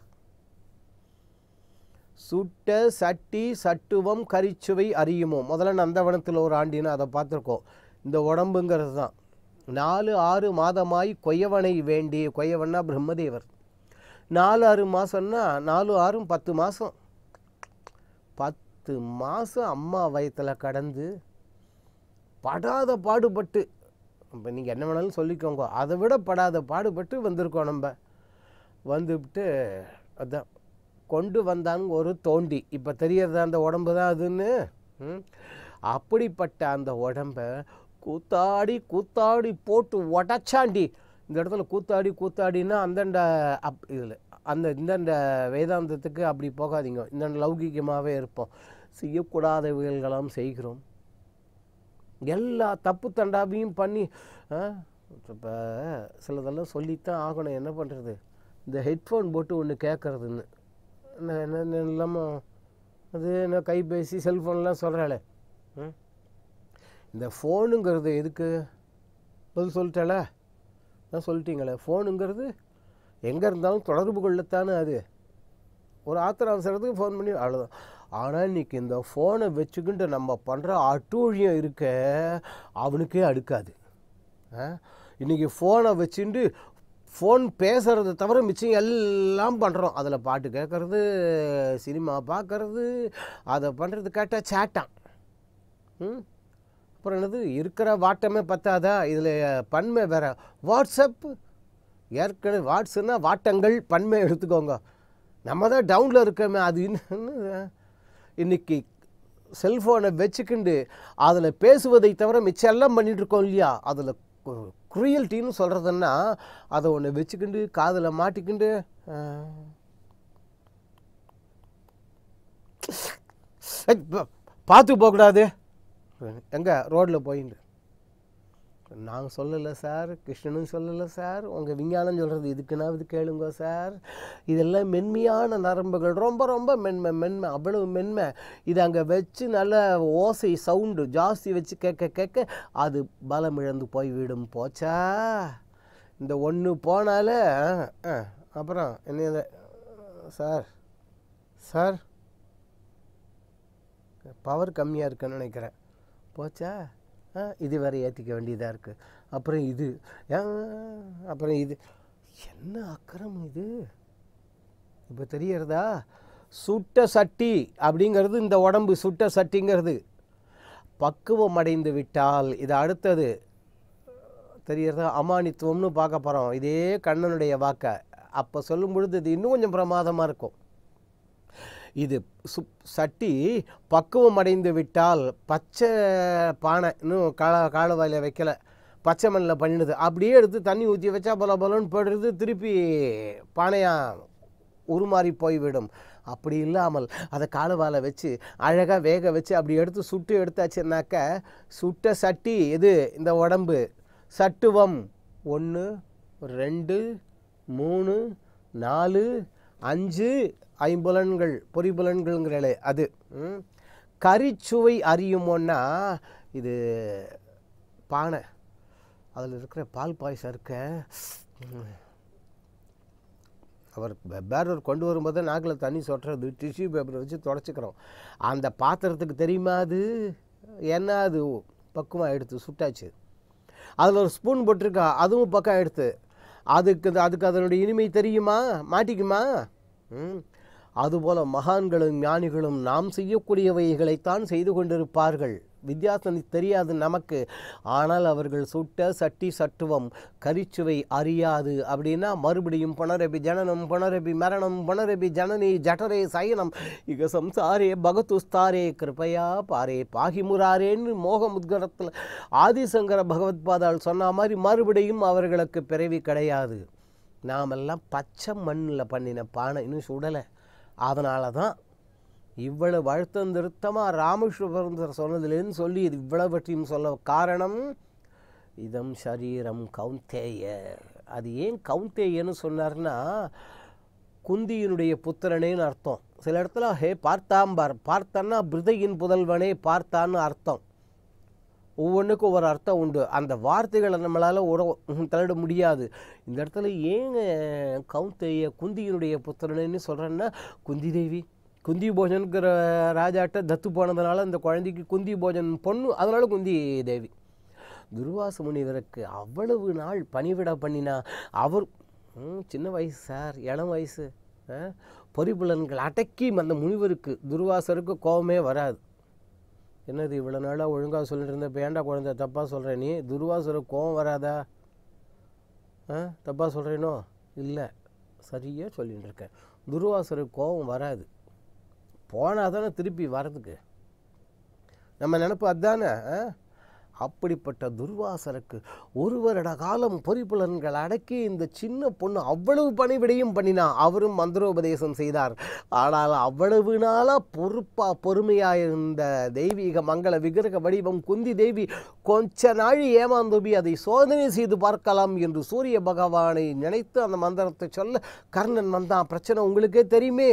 Speaker 5: சுட்ட சட்டி சட்டுவம் கரிச்சுவை அறியுமோ முதல்ல நந்தவனத்தில் ஒரு ஆண்டினா அதை பார்த்துருக்கோம் இந்த உடம்புங்கிறது தான் நாலு ஆறு மாதமாய் கொய்யவனை வேண்டி கொய்யவன்னா பிரம்மதேவர் நாலு ஆறு மாதம்னா நாலு ஆறும் பத்து மாதம் பத்து மாதம் அம்மா வயத்தில் கடந்து படாத பாடுபட்டு இப்போ நீங்கள் என்ன வேணாலும் சொல்லிக்கோங்க அதை விட படாத பாடுபட்டு வந்திருக்கோம் நம்ம வந்துவிட்டு அதான் கொண்டு வந்தாங்க ஒரு தோண்டி இப்போ தெரியறதா அந்த உடம்பு தான் அதுன்னு ம்? அப்படிப்பட்ட அந்த உடம்ப கூத்தாடி கூத்தாடி போட்டு உடச்சாண்டி இந்த இடத்துல கூத்தாடி கூத்தாடின்னா அந்தண்ட அப் இதில் அந்த இந்தண்ட வேதாந்தத்துக்கு அப்படி போகாதீங்க இந்த லௌகிகமாகவே இருப்போம் செய்யக்கூடாதவைகளெல்லாம் செய்கிறோம் எல்லா தப்பு தண்டாவையும் பண்ணி இப்போ சிலதெல்லாம் சொல்லித்தான் ஆகணும் என்ன பண்ணுறது இந்த ஹெட்ஃபோன் போட்டு ஒன்று கேட்குறதுன்னு என்ன என்ன இல்லாமல் அது என்ன கைபேசி செல்ஃபோன்லாம் சொல்கிறாளே ம் இந்த ஃபோனுங்கிறது எதுக்கு பதில் சொல்லிட்டால நான் சொல்லிட்டீங்களே ஃபோனுங்கிறது எங்கே இருந்தாலும் தொடர்பு கொள்ளத்தானே அது ஒரு ஆத்திர அவசரத்துக்கு ஃபோன் பண்ணி அவ்வளோதான் ஆனால் இன்னைக்கு இந்த ஃபோனை வச்சுக்கிட்டு நம்ம பண்ணுற அட்டூழியம் இருக்க அவனுக்கே அடுக்காது ஆ? இன்னைக்கு ஃபோனை வச்சுட்டு ஃபோன் பேசுகிறத தவிர மிச்சம் எல்லாம் பண்ணுறோம் அதில் பாட்டு கேட்குறது சினிமா பார்க்கறது அதை பண்ணுறது கேட்டால் சேட்டான் ம் அப்புறம் என்னது இருக்கிற வாட்டமே பத்தாதா இதில் பன்மை வேற வாட்ஸ்அப் ஏற்கனவே வாட்ஸ்னா வாட்டங்கள் பன்மை எடுத்துக்கோங்க நம்ம தான் டவுனில் இருக்கோமே அது இன்னும் இன்னைக்கு செல்ஃபோனை வச்சுக்கிண்டு அதில் பேசுவதை தவிர மிச்சம் எல்லாம் பண்ணிட்டு இருக்கோம் இல்லையா அதில் குரியல்ட்டின்னு சொல்கிறதுன்னா அதை ஒன்று வச்சுக்கிண்டு காதில் மாட்டிக்கிண்டு ஆ. ஐ, பா- பார்த்து போகக்கூடாது எங்கே ரோட்டில் போயின்னு நாங்கள் சொல்லலை சார் கிருஷ்ணனும் சொல்லலை சார் உங்கள் விஞ்ஞானம் சொல்கிறது இதுக்குனாவது கேளுங்க சார் இதெல்லாம் மென்மையான நரம்புகள் ரொம்ப ரொம்ப மென்மை மென்மை அவ்வளவு மென்மை இது அங்கே வச்சு நல்ல ஓசை சவுண்டு ஜாஸ்தி வச்சு கேட்க கேட்க அது பலம் இழந்து போய்விடும் போச்சா இந்த ஒன்று போனாலே ஆ, ஆ, அப்புறம் என்ன இது? சார் சார் பவர் கம்மியாக இருக்குன்னு நினைக்கிறேன் போச்சா ஆ இது வேற ஏற்றிக்க வேண்டியதாக இருக்குது அப்புறம் இது ஆ, அப்புறம் இது என்ன அக்கறம் இது இப்போ தெரியறதா சுட்ட சட்டி அப்படிங்கிறது இந்த உடம்பு சுட்ட சட்டிங்கிறது பக்குவம் அடைந்து விட்டால் இது அடுத்தது தெரியறதா அமானித்துவம்னு பார்க்க போகிறோம் இதே கண்ணனுடைய வாக்கை அப்போ சொல்லும் பொழுது இது இன்னும் கொஞ்சம் பிரமாதமாக இருக்கும் இது சு சட்டி பக்குவம் அடைந்து விட்டால் பச்சை பானை இன்னும் கால காலவாயில் வைக்கல பச்சை மண்ணில் பண்ணிடுது அப்படியே எடுத்து தண்ணி ஊற்றி வச்சா பல பலன்னு போடுறது திருப்பி பானையாக உருமாறி போய்விடும் அப்படி இல்லாமல் அதை காலவால வச்சு அழகாக வேக வச்சு அப்படி எடுத்து சுட்டு எடுத்தாச்சுன்னாக்க சுட்ட சட்டி எது இந்த உடம்பு சட்டுவம் ஒன்று ரெண்டு மூணு நாலு அஞ்சு ஐம்புலன்கள் பொறிபுலன்கள்ங்கிறே அது ம். கரிச்சுவை அறியுமோன்னா இது பானை அதில் இருக்கிற பால் பாயசம் இருக்க ம். அவர் பே- பேரர் கொண்டு வரும்போது நாக்கில் தண்ணி சொட்டுறது டிஷ்யூ பேப்பரை வச்சு தொடச்சிக்கிறோம் அந்த பாத்திரத்துக்கு தெரியுமா அது என்ன அது பக்குவம் எடுத்து சுட்டாச்சு அதில் ஒரு ஸ்பூன் போட்டிருக்கா அதுவும் பக்கம் எடுத்து அதுக்கு அதுக்கு அதனுடைய இனிமை தெரியுமா மாட்டிக்குமா ம் அதுபோல மகான்களும் ஞானிகளும் நாம் செய்யக்கூடியவைகளைத்தான் செய்து கொண்டிருப்பார்கள் வித்தியாசம் தெரியாது நமக்கு ஆனால் அவர்கள் சுட்ட சட்டி சட்டுவம் கரிச்சுவை அறியாது அப்படின்னா மறுபடியும் புனரபி ஜனனம் புனரபி மரணம் புனரபி ஜனனி ஜடரே சயனம் இக சம்சாரே பகத்துஸ்தாரே கிருபையா பாரே பாகிமுராரேன்னு மோகமுத்கரத்தில் ஆதிசங்கர பகவத்பாதால் சொன்ன மாதிரி மறுபடியும் அவர்களுக்கு பிறவி கிடையாது நாமெல்லாம் பச்சை மண்ணில் பண்ணின பானை இன்னும் சுடலை அதனால தான் இவ்வளவு அழுத்தம் திருத்தமாக ராமகிருஷ்ணபுரந்தர் சொன்னதுலேன்னு சொல்லி இது இவ்வளவற்றையும் சொல்ல காரணம் இதம் சரீரம் கவுந்தேய அது ஏன் கவுந்தேயன்னு சொன்னார்னா குந்தியினுடைய புத்திரனேன்னு அர்த்தம் சில இடத்துல ஹே பார்த்தாம்பார் பார்த்தான்னா பிருதையின் புதல்வனே பார்த்தான்னு அர்த்தம் ஒவ்வொன்றுக்கும் ஒவ்வொரு அர்த்தம் உண்டு அந்த வார்த்தைகளை நம்மளால் உட தள்ளிட முடியாது இந்த இடத்துல ஏங்க கவுந்தைய குந்தியினுடைய புத்திரனேன்னு சொல்கிறேன்னா குந்தி தேவி குந்தி போஜன்கிற ராஜாட்ட தத்து போனதுனால இந்த குழந்தைக்கு குந்தி போஜன் பொண்ணு அதனால குந்தி தேவி துர்வாச முனிவருக்கு அவ்வளவு நாள் பணிவிட பண்ணினா அவர் ம், சின்ன வயசு சார் இளம் வயசு ஆ, பொறிப்புலன்கள் அடக்கி அந்த முனிவருக்கு துர்வாசருக்கு கோபமே வராது என்னது இவ்வளோ நாளாக ஒழுங்காக சொல்லிட்டு இருந்த இப்போ ஏன்டா குழந்தை தப்பாக சொல்கிற நீ துர்வாசருக்கு கோபம் வராதா ஆ தப்பாக சொல்கிறேனோ இல்லை சரியாக சொல்லிட்டு இருக்கேன் துர்வாசருக்கு கோபம் வராது போனால் தானே திருப்பி வர்றதுக்கு நம்ம நினப்பு அதானே ஆ? அப்படிப்பட்ட துர்வாசருக்கு ஒரு வருட காலம் பொறிப்புலன்கள் அடக்கி இந்த சின்ன பொண்ணு அவ்வளவு பணிவிடையும் பண்ணினா அவரும் மந்திரோபதேசம் செய்தார் ஆனால் அவ்வளவு நாளாக பொறுப்பாக பொறுமையாக இருந்த தெய்வீக மங்கள விக்கிரக வடிவம் குந்தி தேவி கொஞ்ச நாள் ஏமாந்தோபி அதை சோதனை செய்து பார்க்கலாம் என்று சூரிய பகவானை நினைத்து அந்த மந்திரத்தை சொல்ல கர்ணன் வந்தான் பிரச்சனை உங்களுக்கே தெரியுமே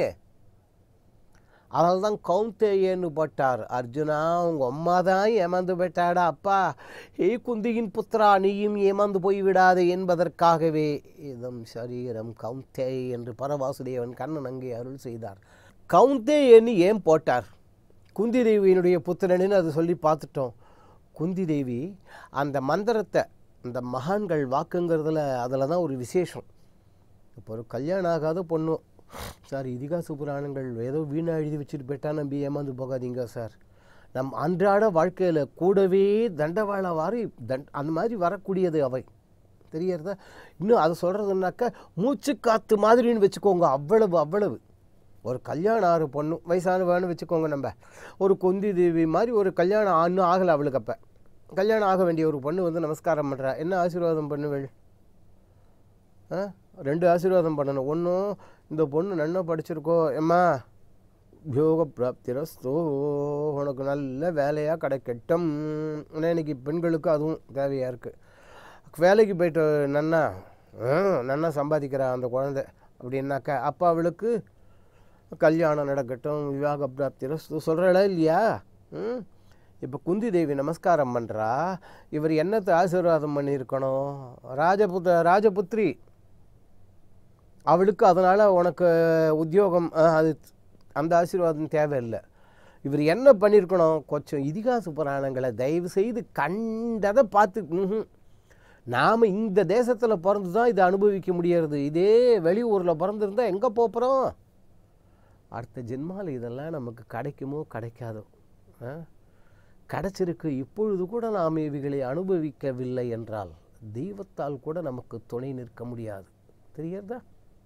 Speaker 5: அதனால தான் கவுந்தேயன்னு போட்டார் அர்ஜுனா உங்க அம்மா தான் ஏமாந்து போயிட்டாடா அப்பா ஏ குந்தியின் புத்திரா நீயும் ஏமாந்து போய் விடாதே என்பதற்காகவே இதம் சரீரம் கவுந்தே என்று பரவாசுதேவன் கண்ணன் அங்கே அருள் செய்தார் கவுந்தேயன்னு ஏன் போட்டார் குந்தி தேவியினுடைய புத்திரன்னு அது சொல்லி பார்த்துட்டோம் குந்தி தேவி அந்த மந்திரத்தை அந்த மகான்கள் வாக்குங்கிறதுல அதில் தான் ஒரு விசேஷம் இப்போ ஒரு கல்யாணம் ஆகாத பொண்ணு சார் இதிகாச புராணங்கள் ஏதோ வீணா எழுதி வச்சுட்டு போயிட்டா நம்பி ஏமாந்து போகாதீங்க சார் நம் அன்றாட வாழ்க்கையில் கூடவே தண்டவாள வாரி தண்ட் அந்த மாதிரி வரக்கூடியது அவை தெரியறதா இன்னும் அதை சொல்கிறதுனாக்கா மூச்சு காத்து மாதிரின்னு வச்சுக்கோங்க அவ்வளவு அவ்வளவு ஒரு கல்யாணம் ஆறு பொண்ணு வயசானவான்னு வச்சுக்கோங்க நம்ம ஒரு கொந்தி தேவி மாதிரி ஒரு கல்யாணம் இன்னும் ஆகலை அவளுக்கு அப்போ கல்யாணம் ஆக வேண்டிய ஒரு பொண்ணு வந்து நமஸ்காரம் பண்ணுறா என்ன ஆசீர்வாதம் பண்ணுவள் ஆ ரெண்டு ஆசீர்வாதம் பண்ணணும் ஒன்றும் இந்த பொண்ணு நன்னா படிச்சிருக்கோ எம்மா யோக பிராப்திரஸ்தோ உனக்கு நல்ல வேலையாக கிடைக்கட்டும் ஏன்னா இன்னைக்கு பெண்களுக்கு அதுவும் தேவையாக இருக்குது வேலைக்கு போயிட்டு நன்னா ஆ, நன்னா சம்பாதிக்கிறா அந்த குழந்தை அப்படின்னாக்கா அப்பா அவளுக்கு கல்யாணம் நடக்கட்டும் விவாக பிராப்திரஸ்து சொல்கிறடா இல்லையா ம் இப்போ குந்தி தேவி நமஸ்காரம் பண்ணுறா இவர் என்னத்தை ஆசீர்வாதம் பண்ணியிருக்கணும் ராஜபுத்த ராஜபுத்ரி அவளுக்கு அதனால் உனக்கு உத்தியோகம் அஹ், அது அந்த ஆசீர்வாதம் தேவையில்லை இவர் என்ன பண்ணியிருக்கணும் கொஞ்சம் இதிகாச புராணங்களை தயவு செய்து கண்டதை பார்த்து நாம் இந்த தேசத்தில் பிறந்து தான் இதை அனுபவிக்க முடியறது இதே வெளியூரில் பிறந்திருந்தா எங்கே போகிறோம் அடுத்த ஜென்மாவில் இதெல்லாம் நமக்கு கிடைக்குமோ கிடைக்காதோ ஆ? கிடைச்சிருக்கு இப்பொழுது கூட நாம் இவைகளை அனுபவிக்கவில்லை என்றால் தெய்வத்தால் கூட நமக்கு துணை நிற்க முடியாது தெரியறதா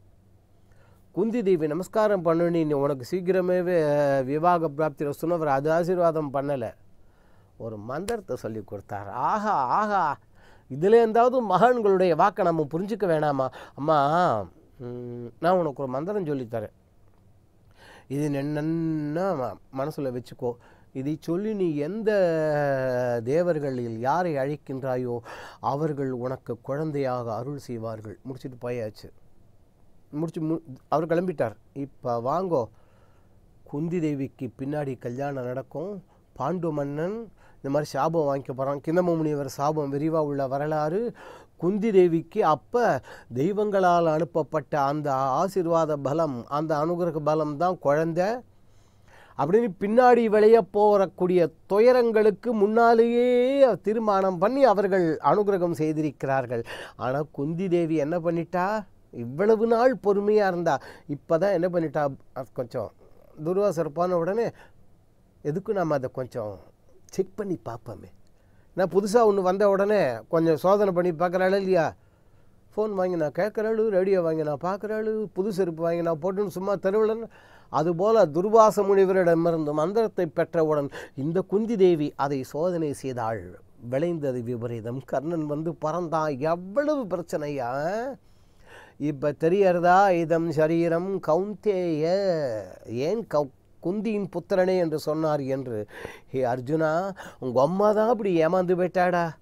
Speaker 5: குந்தி தேவி நமஸ்காரம் பண்ணு நீ உனக்கு சீக்கிரமே விவாக பிராப்தி சொன்னவர் அது ஆசீர்வாதம் பண்ணலை ஒரு மந்திரத்தை சொல்லி கொடுத்தார் ஆஹா ஆஹா இதில் இருந்தாவது மகான்களுடைய வாக்கை நம்ம புரிஞ்சுக்க வேணாமா அம்மா ம், நான் உனக்கு ஒரு மந்திரம் சொல்லித்தரேன் இது நன்னா மனசில் வச்சுக்கோ இதை சொல்லி நீ எந்த தேவர்களில் யாரை அழைக்கின்றாயோ அவர்கள் உனக்கு குழந்தையாக அருள் செய்வார்கள் முடிச்சுட்டு போயாச்சு முடிச்சு மு அவர் கிளம்பிட்டார் இப்போ வாங்கோ குந்தி தேவிக்கு பின்னாடி கல்யாணம் நடக்கும் பாண்டு மன்னன் இந்த மாதிரி சாபம் வாங்கிக்க போகிறான் கிந்தம முனிவர் சாபம் விரிவாக உள்ள வரலாறு குந்தி தேவிக்கு அப்போ தெய்வங்களால் அனுப்பப்பட்ட அந்த ஆசீர்வாத பலம் அந்த அனுகிரக பலம் தான் குழந்தை அப்படின்னு பின்னாடி விளைய போகக்கூடிய துயரங்களுக்கு முன்னாலேயே தீர்மானம் பண்ணி அவர்கள் அனுகிரகம் செய்திருக்கிறார்கள் ஆனால் குந்தி தேவி என்ன பண்ணிட்டா இவ்வளவு நாள் பொறுமையாக இருந்தா இப்போ தான் என்ன பண்ணிட்டா அது கொஞ்சம் துர்வாசர் போன உடனே எதுக்கும் நம்ம அதை கொஞ்சம் செக் பண்ணி பார்ப்போமே நான் புதுசாக ஒன்று வந்த உடனே கொஞ்சம் சோதனை பண்ணி பார்க்குறாள் இல்லையா ஃபோன் வாங்கி நான் கேட்குறாளு ரேடியோ வாங்கி நான் பார்க்குறாளு புது செருப்பு வாங்கி நான் போட்டுன்னு சும்மா தெருவில் அதுபோல் துர்வாச முனிவரிடமிருந்து மந்திரத்தை பெற்றவுடன் இந்த குந்தி தேவி அதை சோதனை செய்தாள் விளைந்தது விபரீதம் கர்ணன் வந்து பறந்தான் எவ்வளவு பிரச்சனையா இப்போ தெரியறதா இதம் சரீரம் கவுந்தேய ஏன் கவு குந்தியின் புத்திரனே என்று சொன்னார் என்று ஹே அர்ஜுனா உங்கள் அம்மா தான் அப்படி ஏமாந்து போயிட்டாடா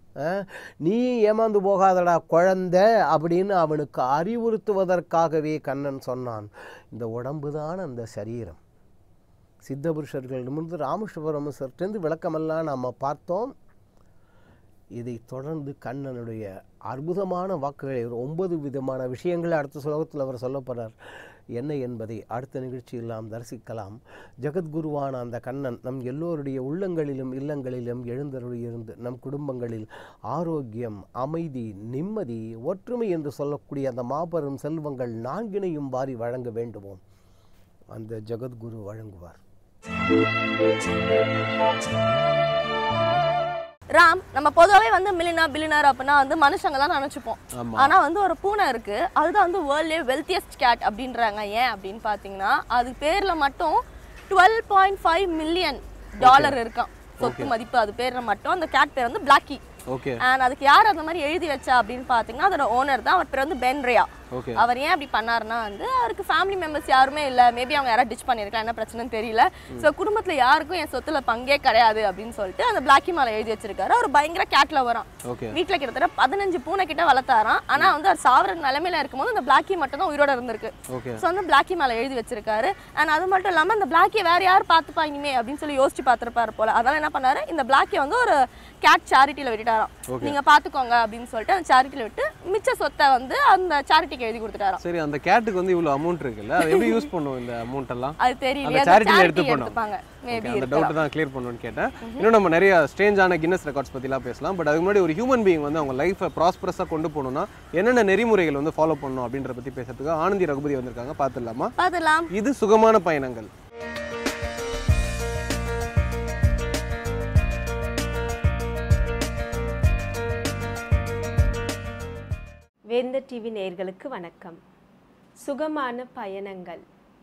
Speaker 5: அஹ், நீ ஏமாந்து போகாதடா குழந்தை அப்படின்னு அவனுக்கு அறிவுறுத்துவதற்காகவே கண்ணன் சொன்னான் இந்த உடம்பு தான் அந்த சரீரம் சித்தபுருஷர்களிடமிருந்து ராமகிருஷ்ணபரமசர்கிட்டருந்து விளக்கமெல்லாம் நாம் பார்த்தோம் இதை தொடர்ந்து கண்ணனுடைய அற்புதமான வாக்குகளை ஒரு ஒன்பது விதமான விஷயங்களை அடுத்த ஸ்லோகத்தில் அவர் சொல்லப்படுறார் என்ன என்பதை அடுத்த நிகழ்ச்சியில் நாம் தரிசிக்கலாம் ஜெகத்குருவான அந்த கண்ணன் நம் எல்லோருடைய உள்ளங்களிலும் இல்லங்களிலும் எழுந்தருளியிருந்து நம் குடும்பங்களில் ஆரோக்கியம் அமைதி நிம்மதி ஒற்றுமை என்று சொல்லக்கூடிய அந்த மாபெரும் செல்வங்கள் நான்கினையும் வாரி வழங்க வேண்டுமோம் அந்த ஜெகத்குரு வழங்குவார்
Speaker 1: ராம் நம்ம பொதுவாகவே வந்து மில்லினா பில்லினர் அப்படின்னா வந்து மனுஷங்க தான் நினச்சிப்போம்
Speaker 2: ஆமா.
Speaker 1: ஆனா வந்து ஒரு பூனை இருக்கு அதுதான் வந்து வேர்ல்ட்லேயே வெல்த்தியஸ்ட் கேட் அப்படின்றாங்க ஏன் அப்படின்னு பார்த்தீங்கன்னா அது பேர்ல மட்டும் twelve point five million dollar இருக்கான் சொத்து மதிப்பு அது பேர்ல மட்டும் அந்த கேட் பேர் வந்து பிளாக்கி
Speaker 2: ஓகே
Speaker 1: அண்ட் அதுக்கு யார் அந்த மாதிரி எழுதி வச்சா அப்படின்னு பார்த்தீங்கன்னா அதோட ஓனர் தான் அவர் பேர் வந்து பென்ரியா
Speaker 2: ஓகே
Speaker 1: அவர் ஏன் அப்படி பண்ணாருன்னா வந்து அவருக்கு ஃபேமிலி மெம்பர்ஸ் யாருமே இல்லை மேபி அவங்க யாராவது டிச் பண்ணியிருக்கலாம் என்ன பிரச்சனைன்னு தெரியல ஸோ குடும்பத்தில் யாருக்கும் என் சொத்துல பங்கே கிடையாது அப்படின்னு சொல்லிட்டு அந்த பிளாக்கி மேலே எழுதி வச்சிருக்காரு அவர் பயங்கர கேட்ல வரான்
Speaker 2: ஓகே
Speaker 1: வீட்டில் கிட்டத்தட்ட பதினஞ்சு பூனை கிட்ட வளர்த்தாராம் ஆனா வந்து அவர் சாவர நிலைமையில இருக்கும்போது அந்த பிளாக்கி மட்டும் தான் உயிரோட இருந்திருக்கு
Speaker 2: ஓகே
Speaker 1: ஸோ வந்து பிளாக்கி மேலே எழுதி வச்சிருக்காரு அண்ட் அது மட்டும் இல்லாமல் அந்த பிளாக்கியை வேற யார் பார்த்துப்பா இனிமே அப்படின்னு சொல்லி யோசிச்சு பார்த்துருப்பாரு போல அதனால என்ன பண்ணாரு இந்த பிளாக்கியை வந்து ஒரு கேட் சேரிட்டியில் விட்டுட்டாராம் நீங்க பார்த்துக்கோங்க அப்படின்னு சொல்லிட்டு அந்த சேரிட்டியில் விட்டு மிச்ச சொத்தை வந்து அந்த சேரிட்டிக்கு எழுதி கொடுத்துட்டாராம்
Speaker 2: சரி அந்த கேட்டுக்கு வந்து இவ்வளவு அமௌண்ட் இருக்குல்ல அது எப்படி யூஸ் பண்ணுவோம் இந்த அமௌண்ட் எல்லாம்
Speaker 1: அது தெரியல
Speaker 2: அந்த
Speaker 1: அந்த
Speaker 2: charity ல
Speaker 1: charity
Speaker 2: எடுத்துப்பாங்க.
Speaker 1: எடுத்துப்பாங்க மேபி
Speaker 2: Okay, அந்த டவுட் தான் கிளியர் பண்ணணும்னு கேட்டேன் இன்னும் நம்ம நிறைய ஸ்ட்ரேஞ்சான கின்னஸ் ரெக்கார்ட்ஸ் பற்றிலாம் பேசலாம் பட் அதுக்கு முன்னாடி ஒரு ஹியூமன் பீயிங் வந்து அவங்க லைஃப்பை ப்ராஸ்பரஸாக கொண்டு போகணும்னா என்னென்ன நெறிமுறைகள் வந்து ஃபாலோ பண்ணணும் அப்படின்றத பற்றி பேசுறதுக்கு ஆனந்தி ரகுபதி வந்திருக்காங்க பார்த்துடலாமா
Speaker 1: பார்த்துலாம்
Speaker 2: இது சுகமான பயணங்கள்
Speaker 6: வேந்த டிவி நேயர்களுக்கு வணக்கம் சுகமான பயணங்கள்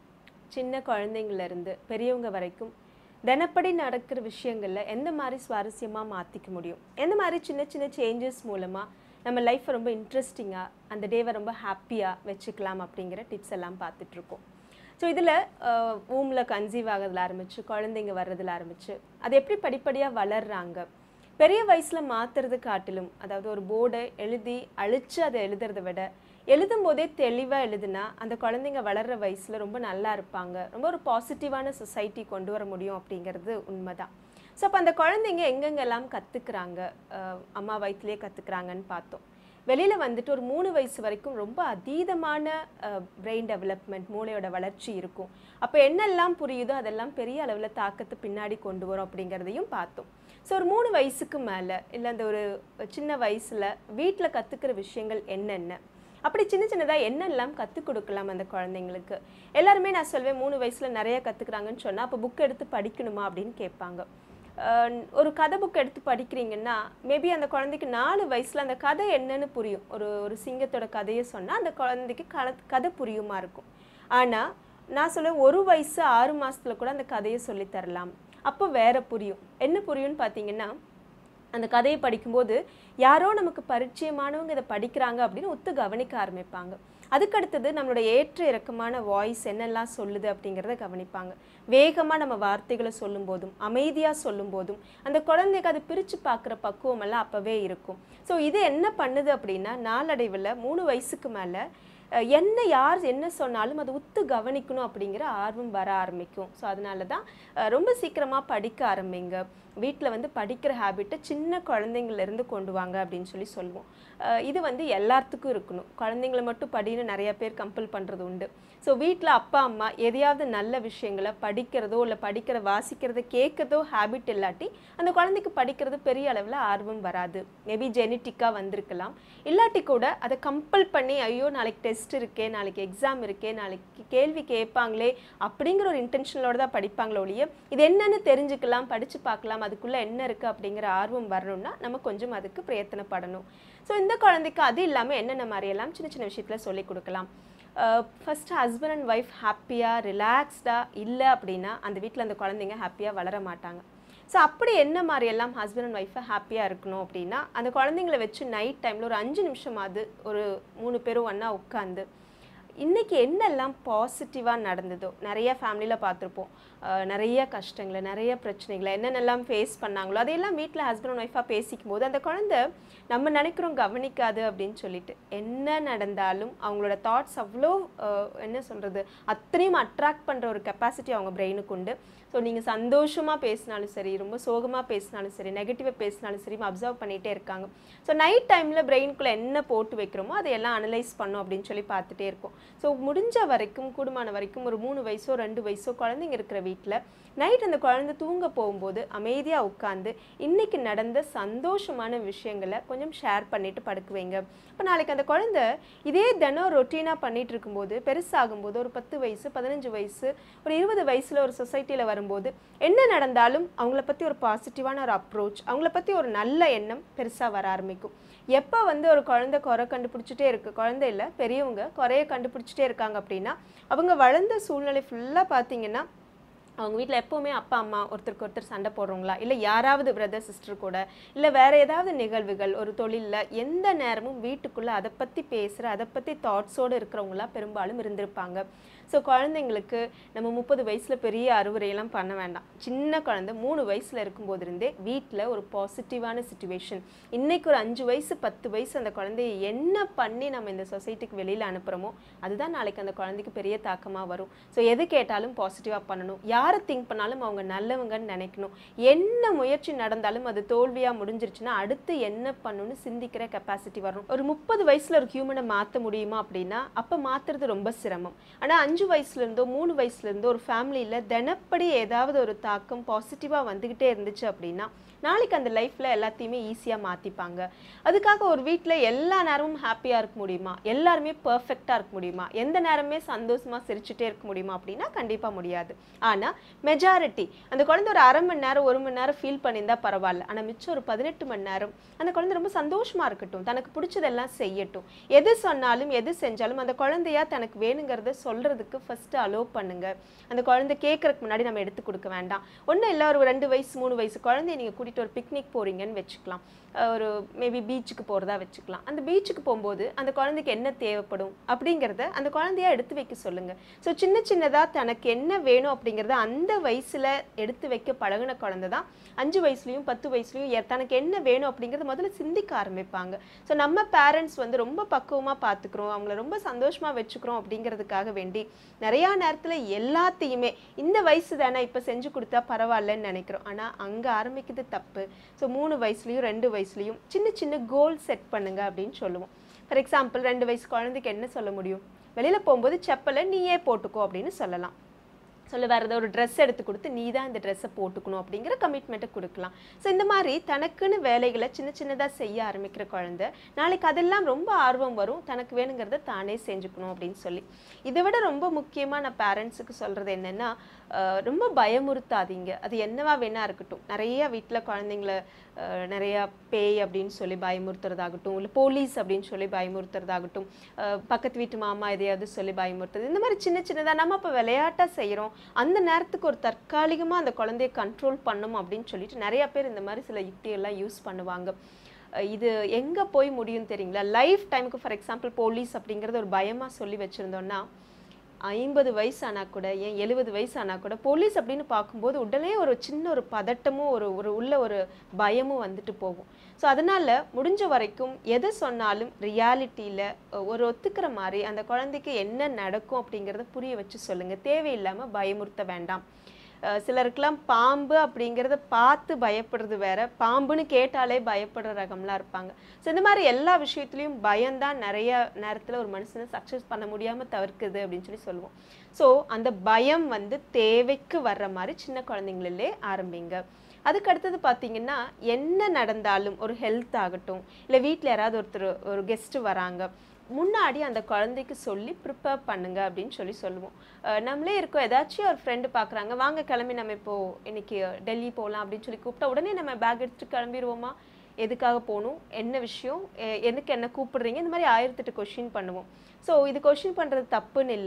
Speaker 6: சின்ன குழந்தைங்கள்லேருந்து பெரியவங்க வரைக்கும் தினப்படி நடக்கிற விஷயங்களில் எந்த மாதிரி சுவாரஸ்யமாக மாற்றிக்க முடியும் எந்த மாதிரி சின்ன சின்ன சேஞ்சஸ் மூலமாக நம்ம லைஃப்பை ரொம்ப இன்ட்ரெஸ்டிங்காக அந்த டேவை ரொம்ப ஹாப்பியாக வச்சுக்கலாம் அப்படிங்கிற டிப்ஸ் எல்லாம் பார்த்துட்ருக்கோம் ஸோ இதில் ஊமில் கன்சீவ் ஆகிறதுல ஆரம்பித்து குழந்தைங்க வர்றதுல ஆரம்பித்து அது எப்படி படிப்படியாக வளர்றாங்க பெரிய வயசில் மாற்றுறது காட்டிலும் அதாவது ஒரு போர்டை எழுதி அழித்து அதை எழுதுறதை விட எழுதும் போதே தெளிவாக எழுதுனா அந்த குழந்தைங்க வளர்கிற வயசில் ரொம்ப நல்லா இருப்பாங்க ரொம்ப ஒரு பாசிட்டிவான சொசைட்டி கொண்டு வர முடியும் அப்படிங்கிறது உண்மைதான் ஸோ அப்போ அந்த குழந்தைங்க எங்கெங்கெல்லாம் கற்றுக்குறாங்க அம்மா வயிற்றுலேயே கற்றுக்குறாங்கன்னு பார்த்தோம் வெளியில் வந்துட்டு ஒரு மூணு வயசு வரைக்கும் ரொம்ப அதீதமான பிரெயின் டெவலப்மெண்ட் மூளையோட வளர்ச்சி இருக்கும் அப்போ என்னெல்லாம் புரியுதோ அதெல்லாம் பெரிய அளவில் தாக்கத்தை பின்னாடி கொண்டு வரும் அப்படிங்கிறதையும் பார்த்தோம் ஸோ ஒரு மூணு வயசுக்கு மேலே இல்லை அந்த ஒரு சின்ன வயசில் வீட்டில் கற்றுக்கிற விஷயங்கள் என்னென்ன அப்படி சின்ன சின்னதாக என்னெல்லாம் கற்றுக் கொடுக்கலாம் அந்த குழந்தைங்களுக்கு எல்லாருமே நான் சொல்வேன் மூணு வயசில் நிறைய கற்றுக்குறாங்கன்னு சொன்னால் அப்போ புக் எடுத்து படிக்கணுமா அப்படின்னு கேட்பாங்க அஹ் ஒரு கதை புக் எடுத்து படிக்கிறீங்கன்னா மேபி அந்த குழந்தைக்கு நாலு வயசில் அந்த கதை என்னன்னு புரியும் ஒரு ஒரு சிங்கத்தோட கதையை சொன்னால் அந்த குழந்தைக்கு கல கதை புரியுமா இருக்கும் ஆனால் நான் சொல்ல ஒரு வயசு ஆறு மாசத்துல கூட அந்த கதையை சொல்லித் தரலாம் அப்போ வேற புரியும் என்ன புரியும்னு பார்த்தீங்கன்னா அந்த கதையை படிக்கும்போது யாரோ நமக்கு பரிச்சயமானவங்க இதை படிக்கிறாங்க அப்படின்னு ஒத்து கவனிக்க ஆரம்பிப்பாங்க அதுக்கடுத்தது நம்மளோட ஏற்ற இறக்கமான வாய்ஸ் என்னெல்லாம் சொல்லுது அப்படிங்கிறத கவனிப்பாங்க வேகமாக நம்ம வார்த்தைகளை சொல்லும் போதும் அமைதியாக சொல்லும் போதும் அந்த குழந்தைக்கு அதை பிரித்து பார்க்குற பக்குவம் எல்லாம் அப்போவே இருக்கும் ஸோ இது என்ன பண்ணுது அப்படின்னா நாளடைவில் மூணு வயசுக்கு மேலே அஹ் என்ன யார் என்ன சொன்னாலும் அதை உத்து கவனிக்கணும் அப்படிங்கிற ஆர்வம் வர ஆரம்பிக்கும் ஸோ அதனால தான் அஹ் ரொம்ப சீக்கிரமாக படிக்க ஆரம்பிங்க வீட்டில் வந்து படிக்கிற ஹேபிட்டை சின்ன குழந்தைங்கள்லேருந்து கொண்டு வாங்க அப்படின்னு சொல்லி சொல்லுவோம் அஹ் இது வந்து எல்லாத்துக்கும் இருக்கணும் குழந்தைங்கள மட்டும் படின்னு நிறைய பேர் கம்பல் பண்ணுறது உண்டு ஸோ வீட்டில் அப்பா அம்மா எதையாவது நல்ல விஷயங்களை படிக்கிறதோ இல்லை படிக்கிற வாசிக்கிறத கேட்கறதோ ஹேபிட் இல்லாட்டி அந்த குழந்தைக்கு படிக்கிறது பெரிய அளவில் ஆர்வம் வராது மேபி ஜெனட்டிக்காக வந்திருக்கலாம் இல்லாட்டி கூட அதை கம்பல் பண்ணி ஐயோ நாளைக்கு டெஸ்ட் இருக்கே நாளைக்கு எக்ஸாம் இருக்கே நாளைக்கு கேள்வி கேட்பாங்களே அப்படிங்கிற ஒரு இன்டென்ஷனோட தான் படிப்பாங்களே ஒழிய இது என்னன்னு தெரிஞ்சுக்கலாம் படித்து பார்க்கலாம் அதுக்குள்ளே என்ன இருக்குது அப்படிங்கிற ஆர்வம் வரணும்னா நம்ம கொஞ்சம் அதுக்கு பிரயத்தனப்படணும் ஸோ இந்த குழந்தைக்கு அது இல்லாமல் என்னென்ன மாதிரியெல்லாம் சின்ன சின்ன விஷயத்தில் சொல்லிக் கொடுக்கலாம் ஃபஸ்ட்டு ஹஸ்பண்ட் அண்ட் ஒய்ஃப் ஹாப்பியாக ரிலாக்ஸ்டாக இல்லை அப்படின்னா அந்த வீட்டில் அந்த குழந்தைங்க ஹாப்பியாக வளர மாட்டாங்க ஸோ அப்படி என்ன மாதிரியெல்லாம் ஹஸ்பண்ட் அண்ட் ஒய்ஃபை ஹாப்பியாக இருக்கணும் அப்படின்னா அந்த குழந்தைங்கள வச்சு நைட் டைமில் ஒரு அஞ்சு நிமிஷமாவது ஒரு மூணு பேரும் ஒன்றா உட்காந்து இன்னைக்கு என்னெல்லாம் பாசிட்டிவாக நடந்ததோ நிறைய ஃபேமிலியில் பார்த்துருப்போம் அஹ் நிறைய கஷ்டங்களை நிறைய பிரச்சனைகளை என்னென்னலாம் ஃபேஸ் பண்ணாங்களோ அதையெல்லாம் வீட்டில் ஹஸ்பண்ட் அண்ட் ஒய்ஃபாக பேசிக்கும் போது அந்த குழந்தை நம்ம நினைக்கிறோம் கவனிக்காது அப்படின்னு சொல்லிட்டு என்ன நடந்தாலும் அவங்களோட தாட்ஸ் அவ்வளோ அஹ், என்ன சொல்கிறது அத்தனையும் அட்ராக்ட் பண்ணுற ஒரு கெப்பாசிட்டி அவங்க பிரெயினுக்கு உண்டு ஸோ நீங்கள் சந்தோஷமாக பேசினாலும் சரி ரொம்ப சோகமாக பேசினாலும் சரி நெகட்டிவாக பேசினாலும் சரி அப்சர்வ் பண்ணிகிட்டே இருக்காங்க ஸோ நைட் டைமில் பிரெயினுக்குள்ளே என்ன போட்டு வைக்கிறோமோ அதையெல்லாம் அனலைஸ் பண்ணோம் அப்படின்னு சொல்லி பார்த்துட்டே இருக்கோம் ஸோ முடிஞ்ச வரைக்கும் கூடுமான வரைக்கும் ஒரு மூணு வயசோ ரெண்டு வயசோ குழந்தைங்க இருக்கிற வீட்டில் நைட் அந்த குழந்தை தூங்க போகும்போது அமைதியாக உட்காந்து இன்னைக்கு நடந்த சந்தோஷமான விஷயங்களை கொஞ்சம் ஷேர் பண்ணிட்டு படுக்க வைங்க இப்போ நாளைக்கு அந்த குழந்தை இதே தினம் ரொட்டீனாக பண்ணிட்டு இருக்கும்போது பெருசாகும்போது ஒரு பத்து வயசு பதினஞ்சு வயசு ஒரு இருபது வயசில் ஒரு சொசைட்டியில் வரும்போது என்ன நடந்தாலும் அவங்கள பற்றி ஒரு பாசிட்டிவான ஒரு அப்ரோச் அவங்கள பற்றி ஒரு நல்ல எண்ணம் பெருசாக வர ஆரம்பிக்கும் எப்போ வந்து ஒரு குழந்தை குறை கண்டுபிடிச்சிட்டே இருக்கு குழந்தை இல்லை பெரியவங்க குறைய கண்டுபிடிச்சிட்டே இருக்காங்க அப்படின்னா அவங்க வளர்ந்த சூழ்நிலை ஃபுல்லாக பார்த்தீங்கன்னா அவங்க வீட்டில் எப்போவுமே அப்பா அம்மா ஒருத்தருக்கு ஒருத்தர் சண்டை போடுறவங்களா இல்லை யாராவது பிரதர் சிஸ்டர் கூட இல்லை வேற ஏதாவது நிகழ்வுகள் ஒரு தொழிலில் எந்த நேரமும் வீட்டுக்குள்ளே அதை பற்றி பேசுகிற அதை பற்றி தாட்ஸோடு இருக்கிறவங்களா பெரும்பாலும் இருந்திருப்பாங்க ஸோ குழந்தைங்களுக்கு நம்ம முப்பது வயசில் பெரிய அறுவரையெல்லாம் பண்ண வேண்டாம் சின்ன குழந்தை மூணு வயசில் இருக்கும்போது இருந்தே வீட்டில் ஒரு பாசிட்டிவான சுச்சுவேஷன் இன்னைக்கு ஒரு அஞ்சு வயசு பத்து வயசு அந்த குழந்தைய என்ன பண்ணி நம்ம இந்த சொசைட்டிக்கு வெளியில் அனுப்புகிறோமோ அதுதான் நாளைக்கு அந்த குழந்தைக்கு பெரிய தாக்கமாக வரும் ஸோ எது கேட்டாலும் பாசிட்டிவாக பண்ணணும் யாரை திங்க் பண்ணாலும் அவங்க நல்லவங்கன்னு நினைக்கணும் என்ன முயற்சி நடந்தாலும் அது தோல்வியாக முடிஞ்சிருச்சுன்னா அடுத்து என்ன பண்ணணும்னு சிந்திக்கிற கெப்பாசிட்டி வரும் ஒரு முப்பது வயசில் ஒரு ஹியூமனை மாற்ற முடியுமா அப்படின்னா அப்போ மாற்றுறது ரொம்ப சிரமம் ஆனால் அஞ்சு வயசுலேருந்தோ மூணு வயசுலேருந்தோ ஒரு ஃபேமிலியில் தினப்படி ஏதாவது ஒரு தாக்கம் பாசிட்டிவாக வந்துக்கிட்டே இருந்துச்சு அப்படின்னா நாளைக்கு அந்த லைஃப்பில் எல்லாத்தையுமே ஈஸியாக மாற்றிப்பாங்க அதுக்காக ஒரு வீட்டில் எல்லா நேரமும் ஹாப்பியாக இருக்க முடியுமா எல்லாருமே பர்ஃபெக்டாக இருக்க முடியுமா எந்த நேரமே சந்தோஷமாக சிரிச்சுட்டே இருக்க முடியுமா அப்படின்னா கண்டிப்பாக முடியாது ஆனால் மெஜாரிட்டி அந்த குழந்தை ஒரு அரை மணி நேரம் ஒரு மணி நேரம் ஃபீல் பண்ணியிருந்தா பரவாயில்ல ஆனால் மிச்சம் ஒரு பதினெட்டு மணி நேரம் அந்த குழந்தை ரொம்ப சந்தோஷமாக இருக்கட்டும் தனக்கு பிடிச்சதெல்லாம் செய்யட்டும் எது சொன்னாலும் எது செஞ்சாலும் அந்த குழந்தையா தனக்கு வேணுங்கிறத சொல்கிறதுக்கு ஃபஸ்ட்டு அலோவ் பண்ணுங்க அந்த குழந்தை கேட்கறதுக்கு முன்னாடி நம்ம எடுத்து கொடுக்க வேண்டாம் ஒன்றும் இல்லை ஒரு ரெண்டு வயசு மூணு வயசு குழந்தைய நீங்கள் கூட்டிகிட்டு ஒரு பிக்னிக் போகிறீங்கன்னு வச்சுக்கலாம் அஹ் ஒரு மேபி பீச்சுக்கு போகிறதா வச்சுக்கலாம் அந்த பீச்சுக்கு போகும்போது அந்த குழந்தைக்கு என்ன தேவைப்படும் அப்படிங்கிறத அந்த குழந்தையா எடுத்து வைக்க சொல்லுங்க ஸோ சின்ன சின்னதாக தனக்கு என்ன வேணும் அப்படிங்கிறத அந்த வயசில் எடுத்து வைக்க பழகுன குழந்தை தான் அஞ்சு வயசுலையும் பத்து வயசுலையும் எ- தனக்கு என்ன வேணும் அப்படிங்கிறத முதல்ல சிந்திக்க ஆரம்பிப்பாங்க ஸோ நம்ம பேரண்ட்ஸ் வந்து ரொம்ப பக்குவமாக பார்த்துக்கிறோம் அவங்கள ரொம்ப சந்தோஷமாக வச்சுக்கிறோம் அப்படிங்கிறதுக்காக வேண்டி நிறையா நேரத்தில் எல்லாத்தையுமே இந்த வயசு தானே இப்போ செஞ்சு கொடுத்தா பரவாயில்லன்னு நினைக்கிறோம் ஆனால் அங்கே ஆரம்பிக்குது தப்பு ஸோ மூணு வயசுலையும் ரெண்டு வயசுலையும் சின்ன சின்ன கோல் செட் பண்ணுங்க அப்படின்னு சொல்லுவோம் ஃபார் எக்ஸாம்பிள் ரெண்டு வயசு குழந்தைக்கு என்ன சொல்ல முடியும் வெளியில் போகும்போது செப்பலை நீயே போட்டுக்கோ அப்படின்னு சொல்லலாம் சொல்ல வேறு ஏதாவது ஒரு ட்ரெஸ் எடுத்து கொடுத்து நீ தான் இந்த ட்ரெஸ்ஸை போட்டுக்கணும் அப்படிங்கிற கமிட்மெண்ட்டை கொடுக்கலாம் ஸோ இந்த மாதிரி தனக்குன்னு வேலைகளை சின்ன சின்னதாக செய்ய ஆரம்பிக்கிற குழந்தை நாளைக்கு அதெல்லாம் ரொம்ப ஆர்வம் வரும் தனக்கு வேணுங்கிறத தானே செஞ்சுக்கணும் அப்படின்னு சொல்லி இதை விட ரொம்ப முக்கியமாக நான் பேரண்ட்ஸுக்கு சொல்கிறது என்னென்னா அஹ், ரொம்ப பயமுறுத்தாதீங்க அது என்னவா வேணா இருக்கட்டும் நிறைய வீட்டில் குழந்தைங்கள அஹ், நிறைய பேய் அப்படின்னு சொல்லி பயமுறுத்துறதாகட்டும் இல்லை போலீஸ் அப்படின்னு சொல்லி பயமுறுத்துறதாகட்டும் அஹ், பக்கத்து வீட்டு மாமா எதையாவது சொல்லி பயமுறுத்துறது இந்த மாதிரி சின்ன சின்னதாக நம்ம இப்போ விளையாட்டாக செய்கிறோம் அந்த நேரத்துக்கு ஒரு தற்காலிகமாக அந்த குழந்தைய கண்ட்ரோல் பண்ணணும் அப்படின்னு சொல்லிட்டு நிறைய பேர் இந்த மாதிரி சில யுக்தியெல்லாம் யூஸ் பண்ணுவாங்க அஹ் இது எங்கே போய் முடியும் தெரியுங்களா லைஃப் டைமுக்கு ஃபார் எக்ஸாம்பிள் போலீஸ் அப்படிங்கிறது ஒரு பயமாக சொல்லி வச்சுருந்தோன்னா ஐம்பது வயசு ஆனால் கூட ஏன் எழுபது வயசு ஆனால் கூட போலீஸ் அப்படின்னு பார்க்கும்போது உடனே ஒரு சின்ன ஒரு பதட்டமும் ஒரு ஒரு உள்ள ஒரு பயமும் வந்துட்டு போகும் ஸோ அதனால் முடிஞ்ச வரைக்கும் எதை சொன்னாலும் ரியாலிட்டியில் ஒரு ஒத்துக்கிற மாதிரி அந்த குழந்தைக்கு என்ன நடக்கும் அப்படிங்கிறத புரிய வச்சு சொல்லுங்கள் தேவையில்லாமல் பயமுறுத்த வேண்டாம் அஹ் சிலருக்கெல்லாம் பாம்பு அப்படிங்கிறத பார்த்து பயப்படுறது வேற பாம்புன்னு கேட்டாலே பயப்படுற ரகம்லாம் இருப்பாங்க ஸோ இந்த மாதிரி எல்லா விஷயத்துலையும் பயம்தான் நிறைய நேரத்தில் ஒரு மனுஷனை சக்ஸஸ் பண்ண முடியாமல் தவிர்க்குது அப்படின்னு சொல்லி சொல்லுவோம் ஸோ அந்த பயம் வந்து தேவைக்கு வர்ற மாதிரி சின்ன குழந்தைங்களிலே ஆரம்பிங்க அதுக்கு அடுத்தது பார்த்தீங்கன்னா என்ன நடந்தாலும் ஒரு ஹெல்த் ஆகட்டும் இல்லை வீட்டில் யாராவது ஒருத்தர் ஒரு கெஸ்ட்டு வராங்க முன்னாடி அந்த குழந்தைக்கு சொல்லி ப்ரிப்பேர் பண்ணுங்க அப்படின்னு சொல்லி சொல்லுவோம் அஹ் நம்மளே இருக்கோம் ஏதாச்சும் ஒரு ஃப்ரெண்டு பார்க்குறாங்க வாங்க கிளம்பி நம்ம இப்போ இன்னைக்கு டெல்லி போகலாம் அப்படின்னு சொல்லி கூப்பிட்டா உடனே நம்ம பேக் எடுத்துட்டு கிளம்பிடுவோமா எதுக்காக போகணும் என்ன விஷயம் எ- எனக்கு என்ன கூப்பிடுறீங்க இந்த மாதிரி ஆயிரத்தெட்டு கொஷின் பண்ணுவோம் ஸோ இது கொஷின் பண்ணுறது தப்புன்னு இல்லை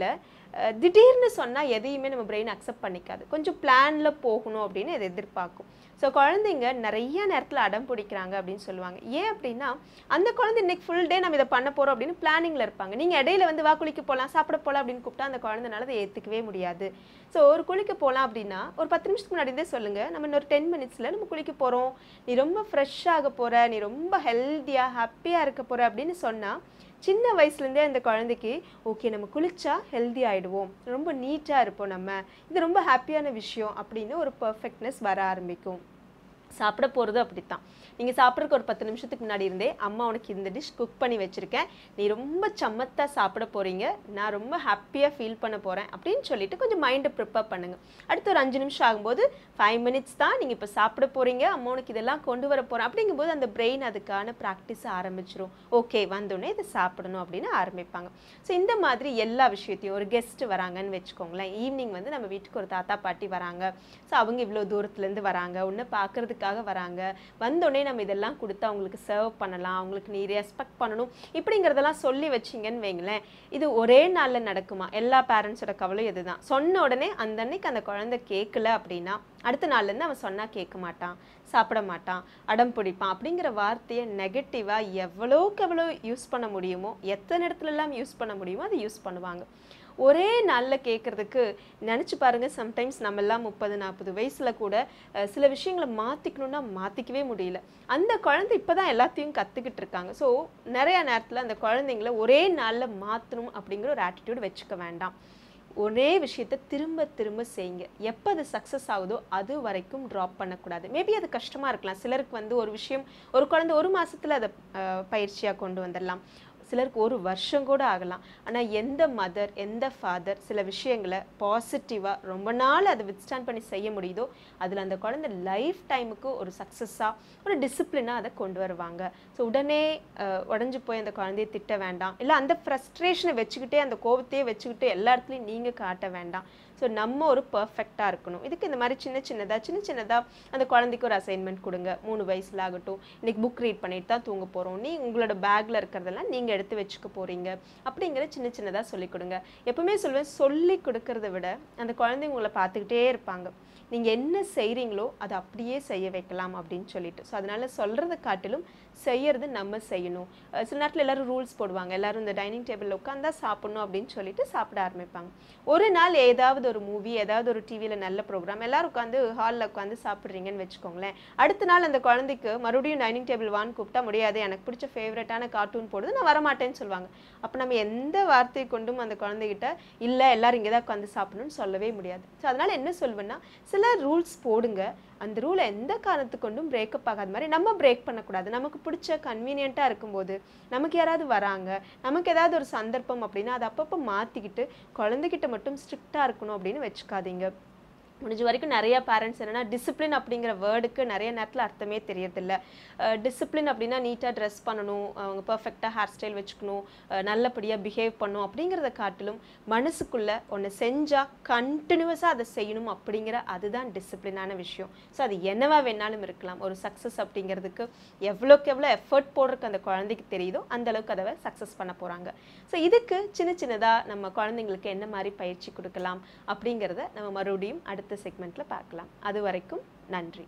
Speaker 6: அஹ், திடீர்னு சொன்னால் எதையுமே நம்ம பிரெயின் அக்செப்ட் பண்ணிக்காது கொஞ்சம் பிளானில் போகணும் அப்படின்னு அதை எதிர்பார்க்கும் ஸோ குழந்தைங்க நிறைய நேரத்தில் அடம் பிடிக்கிறாங்க அப்படின்னு சொல்லுவாங்க ஏன் அப்படின்னா அந்த குழந்தை இன்னைக்கு ஃபுல் டே நம்ம இதை பண்ண போகிறோம் அப்படின்னு பிளானிங்கில் இருப்பாங்க நீங்கள் இடையில வந்து வா குளிக்க போகலாம் சாப்பிட போகலாம் அப்படின்னு கூப்பிட்டா அந்த குழந்தைனால அதை ஏற்றுக்கவே முடியாது ஸோ ஒரு குளிக்க போகலாம் அப்படின்னா ஒரு பத்து நிமிஷத்துக்கு முன்னாடி இருந்தே சொல்லுங்கள் நம்ம இன்னொரு டென் மினிட்ஸில் நம்ம குளிக்க போகிறோம் நீ ரொம்ப ஃப்ரெஷ்ஷாக போகிற நீ ரொம்ப ஹெல்த்தியாக ஹாப்பியாக இருக்க போகிற அப்படின்னு சொன்னால் சின்ன வயசுலேருந்தே அந்த குழந்தைக்கு ஓகே நம்ம குளிச்சா ஹெல்தி ஆகிடுவோம் ரொம்ப நீட்டாக இருப்போம் நம்ம இது ரொம்ப ஹாப்பியான விஷயம் அப்படின்னு ஒரு பர்ஃபெக்ட்னஸ் வர ஆரம்பிக்கும் சாப்பிட போகிறது அப்படித்தான் நீங்கள் சாப்பிட்றதுக்கு ஒரு பத்து நிமிஷத்துக்கு முன்னாடி இருந்தே அம்மா உனக்கு இந்த டிஷ் குக் பண்ணி வச்சுருக்கேன் நீ ரொம்ப சம்மத்தாக சாப்பிட போகிறீங்க நான் ரொம்ப ஹாப்பியாக ஃபீல் பண்ண போகிறேன் அப்படின்னு சொல்லிட்டு கொஞ்சம் மைண்டை ப்ரிப்பேர் பண்ணுங்கள் அடுத்து ஒரு அஞ்சு நிமிஷம் ஆகும்போது ஃபைவ் மினிட்ஸ் தான் நீங்கள் இப்போ சாப்பிட போகிறீங்க அம்மா உனக்கு இதெல்லாம் கொண்டு வர போகிறேன் அப்படிங்கும்போது அந்த பிரெயின் அதுக்கான ப்ராக்டிஸ் ஆரம்பிச்சிரும் ஓகே வந்தோடனே இதை சாப்பிடணும் அப்படின்னு ஆரம்பிப்பாங்க ஸோ இந்த மாதிரி எல்லா விஷயத்தையும் ஒரு கெஸ்ட் வராங்கன்னு வச்சுக்கோங்களேன் ஈவினிங் வந்து நம்ம வீட்டுக்கு ஒரு தாத்தா பாட்டி வராங்க ஸோ அவங்க இவ்வளோ தூரத்துலேருந்து வராங்க உன்னை பார்க்கறதுக்காக வராங்க வந்தோடனே நம்ம இதெல்லாம் கொடுத்து அவங்களுக்கு சர்வ் பண்ணலாம் அவங்களுக்கு நீ ரெஸ்பெக்ட் பண்ணணும் இப்படிங்கிறதெல்லாம் சொல்லி வச்சிங்கன்னு வைங்களேன் இது ஒரே நாளில் நடக்குமா எல்லா பேரண்ட்ஸோட கவலையும் இதுதான் சொன்ன உடனே அந்த அன்னைக்கு அந்த குழந்தை கேட்கல அப்படின்னா அடுத்த நாள்லேருந்து அவன் சொன்னால் கேட்க மாட்டான் சாப்பிட மாட்டான் அடம் பிடிப்பான் அப்படிங்கிற வார்த்தையை நெகட்டிவாக எவ்வளோக்கு எவ்வளோ யூஸ் பண்ண முடியுமோ எத்தனை இடத்துலலாம் யூஸ் பண்ண முடியுமோ அதை யூஸ் பண்ணுவாங்க ஒரே நாளில் கேட்குறதுக்கு நினச்சி பாருங்க சம்டைம்ஸ் நம்மெல்லாம் முப்பது நாற்பது வயசில் கூட அஹ், சில விஷயங்களை மாற்றிக்கணுன்னா மாற்றிக்கவே முடியல அந்த குழந்தை இப்போ தான் எல்லாத்தையும் கற்றுக்கிட்டு இருக்காங்க ஸோ நிறைய நேரத்தில் அந்த குழந்தைங்கள ஒரே நாளில் மாற்றணும் அப்படிங்கிற ஒரு ஆட்டிடியூட் வச்சுக்க வேண்டாம் ஒரே விஷயத்தை திரும்ப திரும்ப செய்யுங்க எப்போ அது சக்ஸஸ் ஆகுதோ அது வரைக்கும் ட்ராப் பண்ணக்கூடாது மேபி அது கஷ்டமாக இருக்கலாம் சிலருக்கு வந்து ஒரு விஷயம் ஒரு குழந்தை ஒரு மாசத்துல அதை பயிற்சியாக கொண்டு வந்துடலாம் சிலருக்கு ஒரு வருஷம் கூட ஆகலாம் ஆனால் எந்த மதர் எந்த ஃபாதர் சில விஷயங்களை பாசிட்டிவாக ரொம்ப நாள் அதை வித்ஸ்டாண்ட் பண்ணி செய்ய முடியுதோ அதில் அந்த குழந்தை லைஃப் டைமுக்கு ஒரு சக்ஸஸாக ஒரு டிசிப்ளினாக அதை கொண்டு வருவாங்க ஸோ உடனே அஹ், உடைஞ்சு போய் அந்த குழந்தைய திட்ட வேண்டாம் இல்லை அந்த ஃப்ரஸ்ட்ரேஷனை வச்சுக்கிட்டே அந்த கோபத்தையே வச்சுக்கிட்டு எல்லா இடத்துலையும் நீங்கள் காட்ட வேண்டாம் ஸோ நம்ம ஒரு பர்ஃபெக்டாக இருக்கணும் இதுக்கு இந்த மாதிரி சின்ன சின்னதாக சின்ன சின்னதாக அந்த குழந்தைக்கு ஒரு அசைன்மெண்ட் கொடுங்க மூணு வயசுல ஆகட்டும் இன்னைக்கு புக் ரீட் பண்ணிட்டு தான் தூங்க போகிறோம் நீ உங்களோட பேக்கில் இருக்கிறதெல்லாம் நீங்கள் எடுத்து வச்சுக்க போகிறீங்க அப்படிங்கிற சின்ன சின்னதாக சொல்லிக் கொடுங்க எப்பவுமே சொல்லுவேன் சொல்லி கொடுக்கறத விட அந்த குழந்தைங்க உங்களை பார்த்துக்கிட்டே இருப்பாங்க நீங்கள் என்ன செய்கிறீங்களோ அதை அப்படியே செய்ய வைக்கலாம் அப்படின்னு சொல்லிட்டு ஸோ அதனால சொல்கிறத காட்டிலும் செய்யறது நம்ம செய்யணும் அஹ் சில நேரத்தில் எல்லாரும் ரூல்ஸ் போடுவாங்க எல்லாரும் இந்த டைனிங் டேபிளில் உட்காந்தா சாப்பிடணும் அப்படின்னு சொல்லிட்டு சாப்பிட ஆரம்பிப்பாங்க ஒரு நாள் ஏதாவது ஒரு மூவி ஏதாவது ஒரு டிவியில் நல்ல ப்ரோக்ராம் எல்லாரும் உட்காந்து ஹாலில் உட்காந்து சாப்பிட்றீங்கன்னு வச்சுக்கோங்களேன் அடுத்த நாள் அந்த குழந்தைக்கு மறுபடியும் டைனிங் டேபிள் வான்னு கூப்பிட்டா முடியாது எனக்கு பிடிச்ச ஃபேவரட்டான கார்ட்டூன் போடுது நான் வரமாட்டேன்னு சொல்லுவாங்க அப்போ நம்ம எந்த வார்த்தையை கொண்டும் அந்த குழந்தைகிட்ட இல்லை எல்லாரும் இங்கே தான் உட்காந்து சாப்பிடணும்னு சொல்லவே முடியாது ஸோ அதனால என்ன சொல்வேன்னா சில ரூல்ஸ் போடுங்க அந்த ரூலை எந்த காரணத்துக்கு கொண்டும் பிரேக்கப் ஆகாத மாதிரி நம்ம பிரேக் பண்ணக்கூடாது நமக்கு பிடிச்ச கன்வீனியண்ட்டாக இருக்கும்போது நமக்கு யாராவது வராங்க நமக்கு ஏதாவது ஒரு சந்தர்ப்பம் அப்படின்னா அதை அப்பப்போ மாற்றிக்கிட்டு குழந்தைகிட்ட மட்டும் ஸ்ட்ரிக்டாக இருக்கணும் அப்படின்னு வச்சுக்காதீங்க முடிஞ்ச வரைக்கும் நிறைய பேரண்ட்ஸ் என்னன்னா டிசிப்ளின் அப்படிங்கிற வேர்டுக்கு நிறைய நேரத்தில் அர்த்தமே தெரியறதில்ல டிசிப்ளின் அப்படின்னா நீட்டாக ட்ரெஸ் பண்ணணும் அவங்க பர்ஃபெக்டாக ஹேர் ஸ்டைல் வச்சுக்கணும் அஹ் நல்லபடியாக பிஹேவ் பண்ணணும் அப்படிங்கிறத காட்டிலும் மனசுக்குள்ள ஒன்று செஞ்சால் கண்டினியூஸாக அதை செய்யணும் அப்படிங்கிற அதுதான் டிசிப்ளினான விஷயம் ஸோ அது என்னவா வேணாலும் இருக்கலாம் ஒரு சக்ஸஸ் அப்படிங்கிறதுக்கு எவ்வளோக்கு எவ்வளோ எஃபர்ட் போடுறதுக்கு அந்த குழந்தைக்கு தெரியுதோ அந்த அளவுக்கு அதை சக்ஸஸ் பண்ண போகிறாங்க ஸோ இதுக்கு சின்ன சின்னதாக நம்ம குழந்தைங்களுக்கு என்ன மாதிரி பயிற்சி கொடுக்கலாம் அப்படிங்கிறத நம்ம மறுபடியும் அடுத்த செக்மெண்ட்டில் பார்க்கலாம் அது வரைக்கும் நன்றி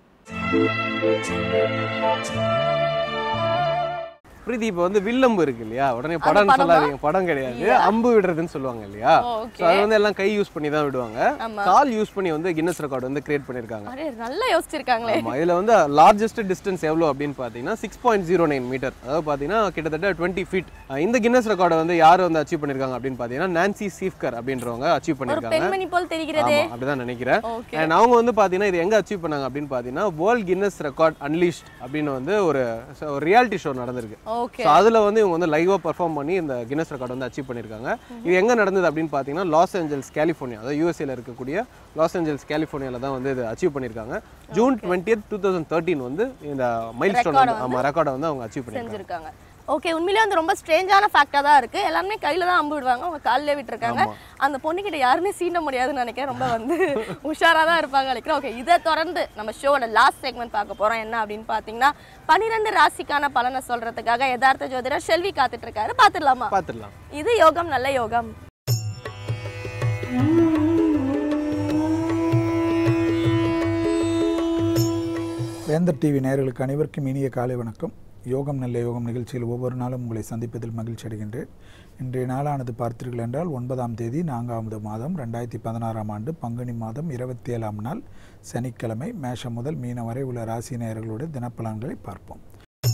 Speaker 2: பிரீத்தி இப்போ வந்து வில்லம்பு இருக்கு இல்லையா உடனே படம்
Speaker 1: படமா?
Speaker 2: சொல்லாதீங்க படம் கிடையாது அம்பு விடுறதுன்னு சொல்லுவாங்க இல்லையா
Speaker 1: ஓ,
Speaker 2: ஸோ
Speaker 1: okay.
Speaker 2: அது வந்து எல்லாம் கை யூஸ் பண்ணி தான் விடுவாங்க
Speaker 1: ஆமா.
Speaker 2: கால் யூஸ் பண்ணி வந்து கின்னஸ் ரெக்கார்டு வந்து கிரியேட் பண்ணியிருக்காங்க
Speaker 1: அரே நல்லா யோசிச்சிருக்காங்களே
Speaker 2: ஆமா இதுல வந்து லார்ஜஸ்ட் டிஸ்டன்ஸ் எவ்வளோ அப்படின்னு பார்த்தீங்கன்னா six point zero nine metre அதாவது பார்த்தீங்கன்னா கிட்டத்தட்ட டுவெண்ட்டி ஃபீட் இந்த கின்னஸ் ரெக்கார்டை வந்து யார் வந்து அச்சீவ் பண்ணியிருக்காங்க அப்படின்னு பார்த்தீங்கன்னா நான்சி சீஃப்கர் அப்படின்றவங்க அச்சீவ்
Speaker 1: ஒரு
Speaker 2: பண்ணியிருக்காங்க
Speaker 1: பெண்மணி போல் தெரிகிறதே
Speaker 2: ஆமா அப்படிதான் நினைக்கிறேன்
Speaker 1: ஓகே
Speaker 2: அண்ட் அவங்க வந்து பார்த்தீங்கன்னா இது எங்க அச்சீவ் பண்ணாங்க அப்படின்னு பார்த்தீங்கன்னா வேர்ல்ட் கின்னஸ் ரெக்கார்ட் அன்லீஸ்ட் அப்படின்னு வந்து ஒரு ஒரு ரியாலிட்டி ஷோ நடந்திருக்கு
Speaker 1: ஓகே
Speaker 2: ஸோ அதில் வந்து இவங்க வந்து லைவாக பர்ஃபார்ம் பண்ணி இந்த கின்னஸ் ரெக்கார்ட் வந்து அச்சீவ் பண்ணியிருக்காங்க இது எங்கே நடந்தது அப்படின்னு பார்த்தீங்கன்னா லாஸ் ஏஞ்சல்ஸ் கலிஃபோர்னியா அதாவது யூஎஸ்ஏல இருக்கக்கூடிய லாஸ் ஏஞ்சல்ஸ் கலிஃபோர்னியாவில் தான் வந்து இது அச்சீவ் பண்ணியிருக்காங்க June twentieth two thousand thirteen வந்து இந்த மைல் ஸ்டோன்
Speaker 1: Record
Speaker 2: வந்து ஆமாம் ரெக்கார்டை வந்து அவங்க அச்சீவ் பண்ணியிருக்காங்க
Speaker 1: செஞ்சிருக்காங்க ஓகே உண்மையிலேயே வந்து ரொம்ப ஸ்ட்ரேஞ்சான ஃபேக்டாக தான் இருக்கு எல்லாருமே கையில தான் அம்பு விடுவாங்க அவங்க காலிலே விட்டுருக்காங்க
Speaker 2: ஆமா.
Speaker 1: அந்த பொண்ணுகிட்ட யாருமே சீண்ட முடியாதுன்னு நினைக்கிறேன் ரொம்ப வந்து உஷாரா தான் இருப்பாங்க நினைக்கிறேன் ஓகே இதை தொடர்ந்து நம்ம ஷோவோட லாஸ்ட் செக்மெண்ட் பார்க்க போறோம் என்ன அப்படின்னு பார்த்தீங்கன்னா பன்னிரெண்டு ராசிக்கான பலனை சொல்றதுக்காக யதார்த்த ஜோதிடர் செல்வி காத்துட்டு இருக்காரு பார்த்துடலாமா
Speaker 2: பார்த்துடலாம்
Speaker 1: இது யோகம் நல்ல யோகம்
Speaker 7: வேந்தர் டிவி நேயர்களுக்கு அனைவருக்கும் இனிய காலை வணக்கம் யோகம் நல்ல யோகம் நிகழ்ச்சியில் ஒவ்வொரு நாளும் உங்களை சந்திப்பதில் மகிழ்ச்சி அடைகின்றேன் இன்றைய நாளானது பார்த்தீர்கள் என்றால் ஒன்பதாம் தேதி நான்காவது மாதம் ரெண்டாயிரத்தி பதினாறாம் ஆண்டு பங்குனி மாதம் இருபத்தி ஏழாம் நாள் சனிக்கிழமை மேஷம் முதல் மீனம் வரை உள்ள ராசி நேயர்களுடைய தினப்பலன்களை பார்ப்போம்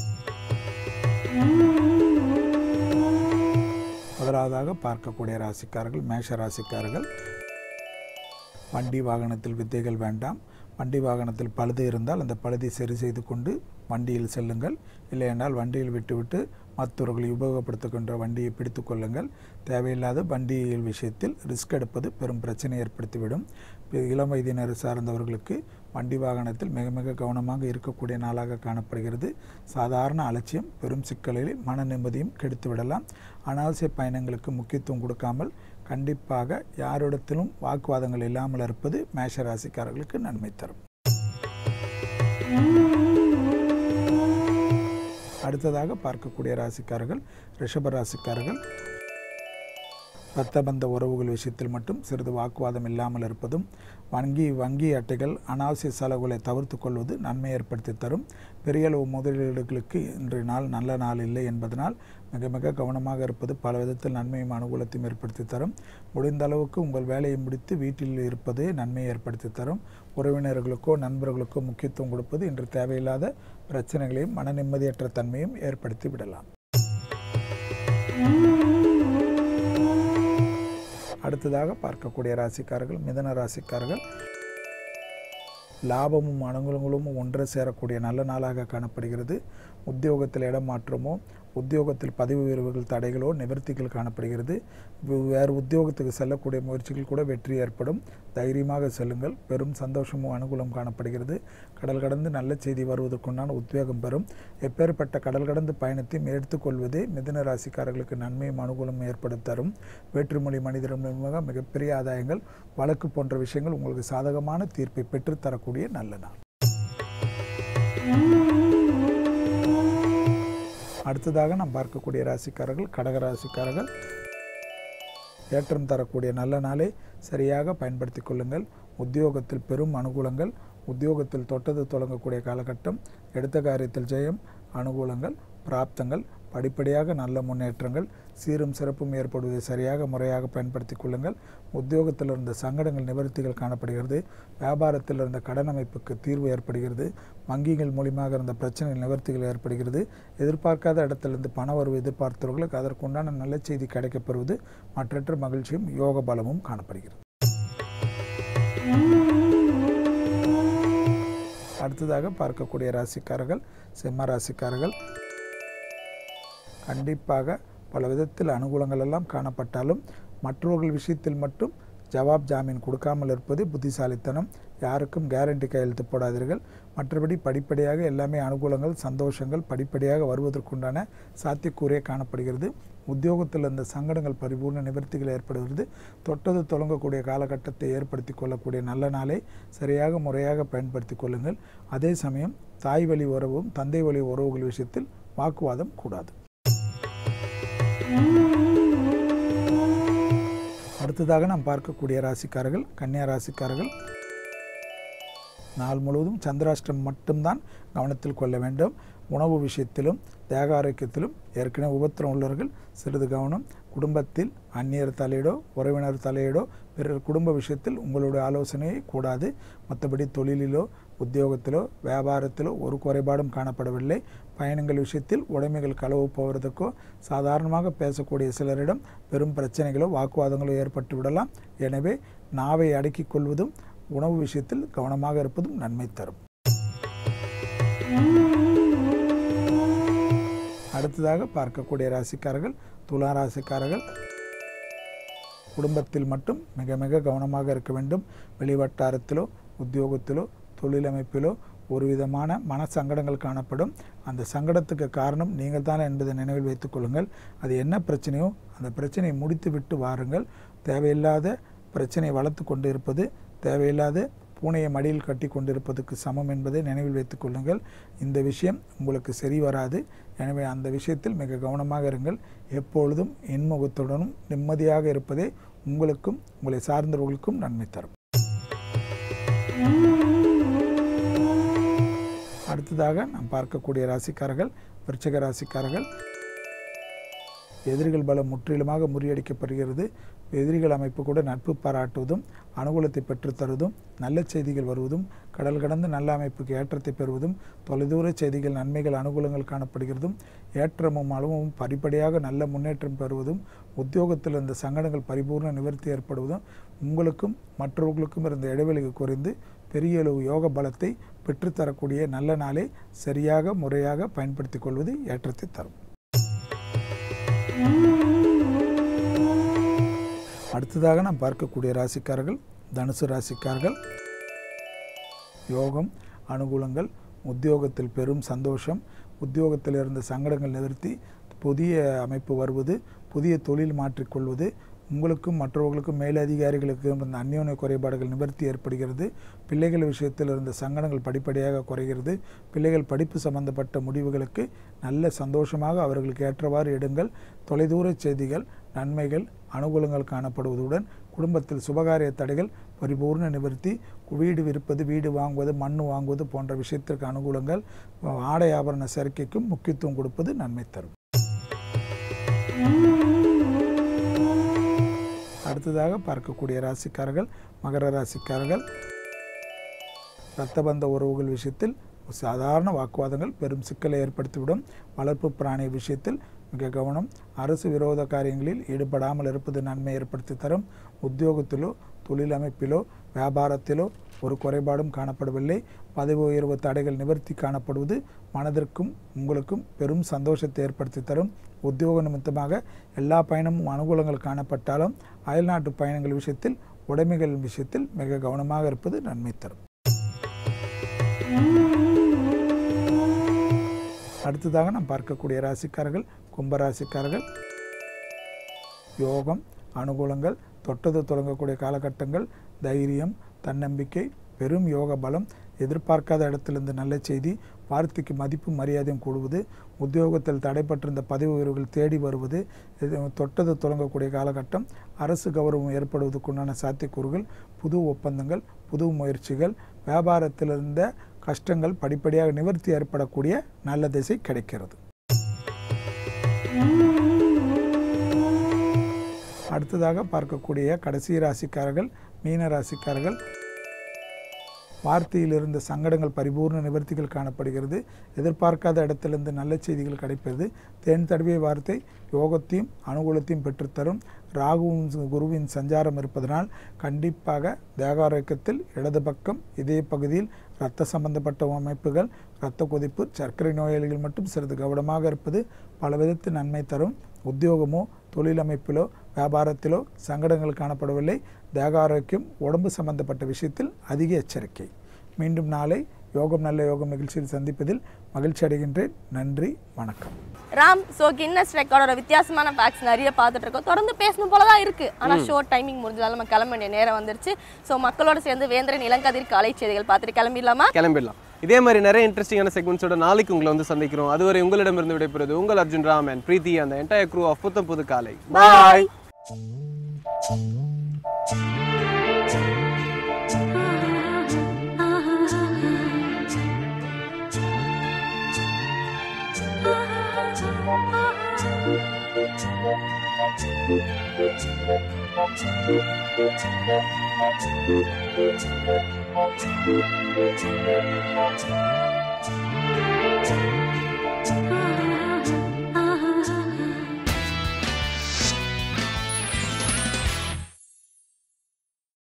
Speaker 7: முதலாவதாக பார்க்கக்கூடிய ராசிக்காரர்கள் மேஷ ராசிக்காரர்கள் வண்டி வாகனத்தில் வித்தைகள் வேண்டாம் வண்டி வாகனத்தில் பழுது இருந்தால் அந்த பழுதை சரி செய்து கொண்டு வண்டியில் செல்லுங்கள் இல்லையென்றால் வண்டியில் விட்டுவிட்டு மற்றவர்களை உபயோகப்படுத்துகின்ற வண்டியை பிடித்து கொள்ளுங்கள் தேவையில்லாத வண்டியில் விஷயத்தில் ரிஸ்க் எடுப்பது பெரும் பிரச்சனை ஏற்படுத்திவிடும் இப்ப இளம் வயதினர் சார்ந்தவர்களுக்கு வண்டி வாகனத்தில் மிக மிக கவனமாக இருக்கக்கூடிய நாளாக காணப்படுகிறது சாதாரண அலட்சியம் பெரும் சிக்கலில் மன நிம்மதியும் கெடுத்து விடலாம் அனாவசிய பயணங்களுக்கு முக்கியத்துவம் கொடுக்காமல் கண்டிப்பாக யாரிடத்திலும் வாக்குவாதங்கள் இல்லாமல் இருப்பது மேஷ ராசிக்காரர்களுக்கு நன்மை தரும் அடுத்ததாக பார்க்கக்கூடிய ராசிக்காரர்கள் ரிஷப ராசிக்காரர்கள் இரத்தபந்த உறவுகள் விஷயத்தில் மட்டும் சிறிது வாக்குவாதம் இல்லாமல் இருப்பதும் வங்கி வங்கி அட்டைகள் அனாவசிய செலவுகளை தவிர்த்து கொள்வது நன்மை ஏற்படுத்தி தரும் பெரிய அளவு முதலீடுகளுக்கு இன்றைய நாள் நல்ல நாள் இல்லை என்பதனால் மிக மிக கவனமாக இருப்பது பல விதத்தில் நன்மையும் அனுகூலத்தையும் ஏற்படுத்தி தரும் முடிந்த அளவுக்கு உங்கள் வேலையை முடித்து வீட்டில் இருப்பது நன்மையை ஏற்படுத்தி தரும் உறவினர்களுக்கோ நண்பர்களுக்கோ முக்கியத்துவம் கொடுப்பது இன்று தேவையில்லாத பிரச்சனைகளையும் மன நிம்மதியற்ற தன்மையும் ஏற்படுத்தி விடலாம் அடுத்ததாக பார்க்கக்கூடிய ராசிக்காரர்கள் மிதன ராசிக்காரர்கள் லாபமும் அனுகூலங்களும் ஒன்று சேரக்கூடிய நல்ல நாளாக காணப்படுகிறது உத்தியோகத்தில் இடமாற்றமோ உத்தியோகத்தில் பதவி உயர்வுகள் தடைகளோ நிவர்த்திகள் காணப்படுகிறது வே- வேறு உத்தியோகத்துக்கு செல்லக்கூடிய முயற்சிகள் கூட வெற்றி ஏற்படும் தைரியமாக செல்லுங்கள் பெரும் சந்தோஷமும் அனுகூலம் காணப்படுகிறது கடல் கடந்து நல்ல செய்தி வருவதற்குண்டான உத்வேகம் பெறும் எப்பேற்பட்ட கடல் கடந்து பயணத்தையும் எடுத்துக்கொள்வதே மிதுன ராசிக்காரர்களுக்கு நன்மையும் அனுகூலம் ஏற்படுத்தி தரும் வேற்றுமொழி மனிதர்கள் மூலமாக மிகப்பெரிய ஆதாயங்கள் வழக்கு போன்ற விஷயங்கள் உங்களுக்கு சாதகமான தீர்ப்பை பெற்றுத்தரக்கூடிய நல்ல நாள் அடுத்ததாக நாம் பார்க்கக்கூடிய ராசிக்காரர்கள் கடக ராசிக்காரர்கள் ஏற்றம் தரக்கூடிய நல்ல நாளை சரியாக பயன்படுத்தி கொள்ளுங்கள் உத்தியோகத்தில் பெரும் அனுகூலங்கள் உத்தியோகத்தில் தொட்டது தொடங்கக்கூடிய காலகட்டம் எடுத்த காரியத்தில் ஜெயம் அனுகூலங்கள் பிராப்தங்கள் படிப்படியாக நல்ல முன்னேற்றங்கள் சீரும் சிறப்பும் ஏற்படுவதை சரியாக முறையாக பயன்படுத்தி கொள்ளுங்கள் உத்தியோகத்தில் இருந்த சங்கடங்கள் நிவர்த்திகள் காணப்படுகிறது வியாபாரத்தில் இருந்த கடன் அமைப்புக்கு தீர்வு ஏற்படுகிறது வங்கிகள் மூலியமாக இருந்த பிரச்சனைகள் நிவர்த்திகள் ஏற்படுகிறது எதிர்பார்க்காத இடத்திலிருந்து பண வரவு எதிர்பார்த்தவர்களுக்கு அதற்குண்டான நல்ல செய்தி கிடைக்கப்பெறுவது மற்றற்ற மகிழ்ச்சியும் யோக பலமும் காணப்படுகிறது அடுத்ததாக பார்க்கக்கூடிய ராசிக்காரர்கள் சிம்ம ராசிக்காரர்கள் கண்டிப்பாக பல விதத்தில் அனுகூலங்கள் எல்லாம் காணப்பட்டாலும் மற்றவர்கள் விஷயத்தில் மட்டும் ஜவாப் ஜாமீன் கொடுக்காமல் இருப்பது புத்திசாலித்தனம் யாருக்கும் கேரண்டி கையெழுத்து போடாதீர்கள் மற்றபடி படிப்படியாக எல்லாமே அனுகூலங்கள் சந்தோஷங்கள் படிப்படியாக வருவதற்குண்டான சாத்தியக்கூறே காணப்படுகிறது உத்தியோகத்தில் இருந்த சங்கடங்கள் பரிபூர்ண நிவர்த்திகள் ஏற்படுகிறது தொட்டது தொடங்கக்கூடிய காலகட்டத்தை ஏற்படுத்தி கொள்ளக்கூடிய நல்ல நாளை சரியாக முறையாக பயன்படுத்தி கொள்ளுங்கள் அதே சமயம் தாய் வழி உறவும் தந்தை வழி உறவுகள் விஷயத்தில் வாக்குவாதம் கூடாது அடுத்ததாக நாம் பார்க்கக்கூடிய ராசிக்காரர்கள் கன்னியா ராசிக்காரர்கள் நாள் முழுவதும் சந்திராஷ்டம் மட்டும்தான் கவனத்தில் கொள்ள வேண்டும் உணவு விஷயத்திலும் தேக ஆரோக்கியத்திலும் ஏற்கனவே உபத்திரம் உள்ளவர்கள் சிறிது கவனம் குடும்பத்தில் அந்நியர் தலையீடோ உறவினர் தலையீடோ பிறர் குடும்ப விஷயத்தில் உங்களுடைய ஆலோசனையை கூடாது மற்றபடி தொழிலிலோ உத்தியோகத்திலோ வியாபாரத்திலோ ஒரு குறைபாடும் காணப்படவில்லை பயணங்கள் விஷயத்தில் உடைமைகள் களவு போவதற்கோ சாதாரணமாக பேசக்கூடிய சிலரிடம் பெரும் பிரச்சனைகளோ வாக்குவாதங்களோ ஏற்பட்டு விடலாம் எனவே நாவை அடக்கிக் கொள்வதும் உணவு விஷயத்தில் கவனமாக இருப்பதும் நன்மை தரும் அடுத்ததாக பார்க்கக்கூடிய ராசிக்காரர்கள் துலா ராசிக்காரர்கள் குடும்பத்தில் மட்டும் மிக மிக கவனமாக இருக்க வேண்டும் வெளிவட்டாரத்திலோ உத்தியோகத்திலோ தொழிலமைப்பிலோ ஒரு விதமான மன சங்கடங்கள் காணப்படும் அந்த சங்கடத்துக்கு காரணம் நீங்கள் தான் என்பதை நினைவில் வைத்துக் கொள்ளுங்கள் அது என்ன பிரச்சனையோ அந்த பிரச்சனையை முடித்து விட்டு வாருங்கள் தேவையில்லாத பிரச்சனை வளர்த்து கொண்டு இருப்பது தேவையில்லாத பூனையை மடியில் கட்டி கொண்டிருப்பதற்கு சமம் என்பதை நினைவில் வைத்துக் கொள்ளுங்கள் இந்த விஷயம் உங்களுக்கு சரி வராது எனவே அந்த விஷயத்தில் மிக கவனமாக இருங்கள் எப்பொழுதும் இன்முகத்துடனும் நிம்மதியாக இருப்பதே உங்களுக்கும் உங்களை சார்ந்தவர்களுக்கும் நன்மை தரும் அடுத்ததாக நாம் பார்க்கக்கூடிய ராசிக்காரர்கள் விருச்சிக ராசிக்காரர்கள் எதிரிகள் பலம் முற்றிலுமாக முறியடிக்கப்படுகிறது எதிரிகள் அமைப்பு கூட நட்பு பாராட்டுவதும் அனுகூலத்தை பெற்றுத்தருவதும் நல்ல செய்திகள் வருவதும் கடல் கடந்து நல்ல அமைப்புக்கு ஏற்றத்தை பெறுவதும் தொலைதூர செய்திகள் நன்மைகள் அனுகூலங்கள் காணப்படுகிறதும் ஏற்றமும் அளவும் படிப்படியாக நல்ல முன்னேற்றம் பெறுவதும் உத்தியோகத்தில் இருந்த சங்கடங்கள் பரிபூர்ண நிவர்த்தி ஏற்படுவதும் உங்களுக்கும் மற்றவர்களுக்கும் இருந்த இடைவெளிகள் குறைந்து பெரிய அளவு யோக பலத்தை பெற்றுத்தரக்கூடிய நல்ல நாளை சரியாக முறையாக பயன்படுத்திக் கொள்வது ஏற்றத்தை தரும் அடுத்ததாக நாம் பார்க்கக்கூடிய ராசிக்காரர்கள் தனுசு ராசிக்காரர்கள் யோகம் அனுகூலங்கள் உத்தியோகத்தில் பெரும் சந்தோஷம் உத்தியோகத்தில் இருந்த சங்கடங்கள் நிவர்த்தி புதிய அமைப்பு வருவது புதிய தொழில் மாற்றிக்கொள்வது உங்களுக்கும் மற்றவர்களுக்கும் மேலதிகாரிகளுக்கும் இருந்த அந்யோன்ய குறைபாடுகள் நிவர்த்தி ஏற்படுகிறது பிள்ளைகள் விஷயத்தில் இருந்த சங்கடங்கள் படிப்படியாக குறைகிறது பிள்ளைகள் படிப்பு சம்பந்தப்பட்ட முடிவுகளுக்கு நல்ல சந்தோஷமாக அவர்களுக்கு ஏற்றவாறு எடுங்கள் தொலைதூர செய்திகள் நன்மைகள் அனுகூலங்கள் காணப்படுவதுடன் குடும்பத்தில் சுபகாரிய தடைகள் பரிபூர்ண நிவர்த்தி வீடு விற்பது வீடு வாங்குவது மண் வாங்குவது போன்ற விஷயத்திற்கு அனுகூலங்கள் ஆடை ஆபரண சேர்க்கைக்கும் முக்கியத்துவம் கொடுப்பது நன்மை தரும் அடுத்ததாக பார்க்கக்கூடிய ராசிக்காரர்கள் மகர ராசிக்காரர்கள் இரத்தபந்த உறவுகள் விஷயத்தில் சாதாரண வாக்குவாதங்கள் பெரும் சிக்கலை ஏற்படுத்திவிடும் வளர்ப்பு பிராணி விஷயத்தில் மிக கவனம் அரசு விரோத காரியங்களில் ஈடுபடாமல் இருப்பது நன்மை ஏற்படுத்தி தரும் உத்தியோகத்திலோ தொழில் அமைப்பிலோ வியாபாரத்திலோ ஒரு குறைபாடும் காணப்படவில்லை பதவி உயர்வு தடைகள் நிவர்த்தி காணப்படுவது மனதிற்கும் உங்களுக்கும் பெரும் சந்தோஷத்தை ஏற்படுத்தி தரும் உத்தியோக நிமித்தமாக எல்லா பயணமும் அனுகூலங்கள் காணப்பட்டாலும் அயல்நாட்டு பயணங்கள் விஷயத்தில் உடைமைகள் விஷயத்தில் மிக கவனமாக இருப்பது நன்மை தரும் அடுத்ததாக நாம் பார்க்கக்கூடிய ராசிக்காரர்கள் கும்பராசிக்காரர்கள் யோகம் அனுகூலங்கள் தொட்டது தொடங்கக்கூடிய காலகட்டங்கள் தைரியம் தன்னம்பிக்கை பெரும் யோக பலம் எதிர்பார்க்காத இடத்திலிருந்து நல்ல செய்தி வார்த்தைக்கு மதிப்பு மரியாதையும் கூடுவது உத்தியோகத்தில் தடைப்பட்டிருந்த பதவி உயர்வுகள் தேடி வருவது இது தொட்டது தொடங்கக்கூடிய காலகட்டம் அரசு கௌரவம் ஏற்படுவதற்குண்டான சாத்தியக்கூறுகள் புது ஒப்பந்தங்கள் புது முயற்சிகள் வியாபாரத்தில் இருந்த கஷ்டங்கள் படிப்படியாக நிவர்த்தி ஏற்படக்கூடிய நல்ல திசை கிடைக்கிறது அடுத்ததாக பார்க்கக்கூடிய கடைசி ராசிக்காரர்கள் மீன ராசிக்காரர்கள் வார்த்தையில் இருந்த சங்கடங்கள் பரிபூர்ண நிவர்த்திகள் காணப்படுகிறது எதிர்பார்க்காத இடத்திலிருந்து நல்ல செய்திகள் கிடைப்பது தேன் தடவிய வார்த்தை யோகத்தையும் அனுகூலத்தையும் பெற்றுத்தரும் ராகுவும் குருவின் சஞ்சாரம் இருப்பதனால் கண்டிப்பாக தேகாரோக்கியத்தில் இடது பக்கம் இதே பகுதியில் இரத்த சம்பந்தப்பட்ட அமைப்புகள் இரத்த கொதிப்பு சர்க்கரை நோயாளிகள் மட்டும் சிறிது கவனமாக இருப்பது பல விதத்து நன்மை தரும் உத்தியோகமோ தொழில் அமைப்பிலோ வியாபாரத்திலோ சங்கடங்கள் காணப்படவில்லை தேக ஆரோக்கியம் உடம்பு சம்பந்தப்பட்ட விஷயத்தில் அதிக எச்சரிக்கை மீண்டும் நாளை யோகம் நல்ல யோகம் நிகழ்ச்சியில் சந்திப்பதில் மகிழ்ச்சி அடைகின்றேன் நன்றி வணக்கம்
Speaker 1: ராம் ஸோ கின்னஸ் ரெக்கார்டோட வித்தியாசமான ஃபேக்ட்ஸ் நிறைய பார்த்துட்டு இருக்கோம் தொடர்ந்து பேசணும் போல தான் இருக்கு ஆனால் ஷோ டைமிங் முடிஞ்சதால நம்ம கிளம்ப வேண்டிய நேரம் வந்துருச்சு ஸோ மக்களோட சேர்ந்து வேந்திரன் இளங்கதிர் காலை செய்திகள் பார்த்துட்டு கிளம்பிடலாமா
Speaker 2: கிளம்பிடலாம் இதே மாதிரி நிறைய இன்ட்ரெஸ்டிங்கான செக்மெண்ட்ஸோட நாளைக்கு உங்களை வந்து சந்திக்கிறோம் அதுவரை உங்களிடமிருந்து விடைபெறுவது உங்கள் அர்ஜுன் ராம் அண்ட் பிரீத்தி அந்த என்டையர் க்ரூ ஆஃப் புத்தம் புது காலை பாய்
Speaker 8: Thank you.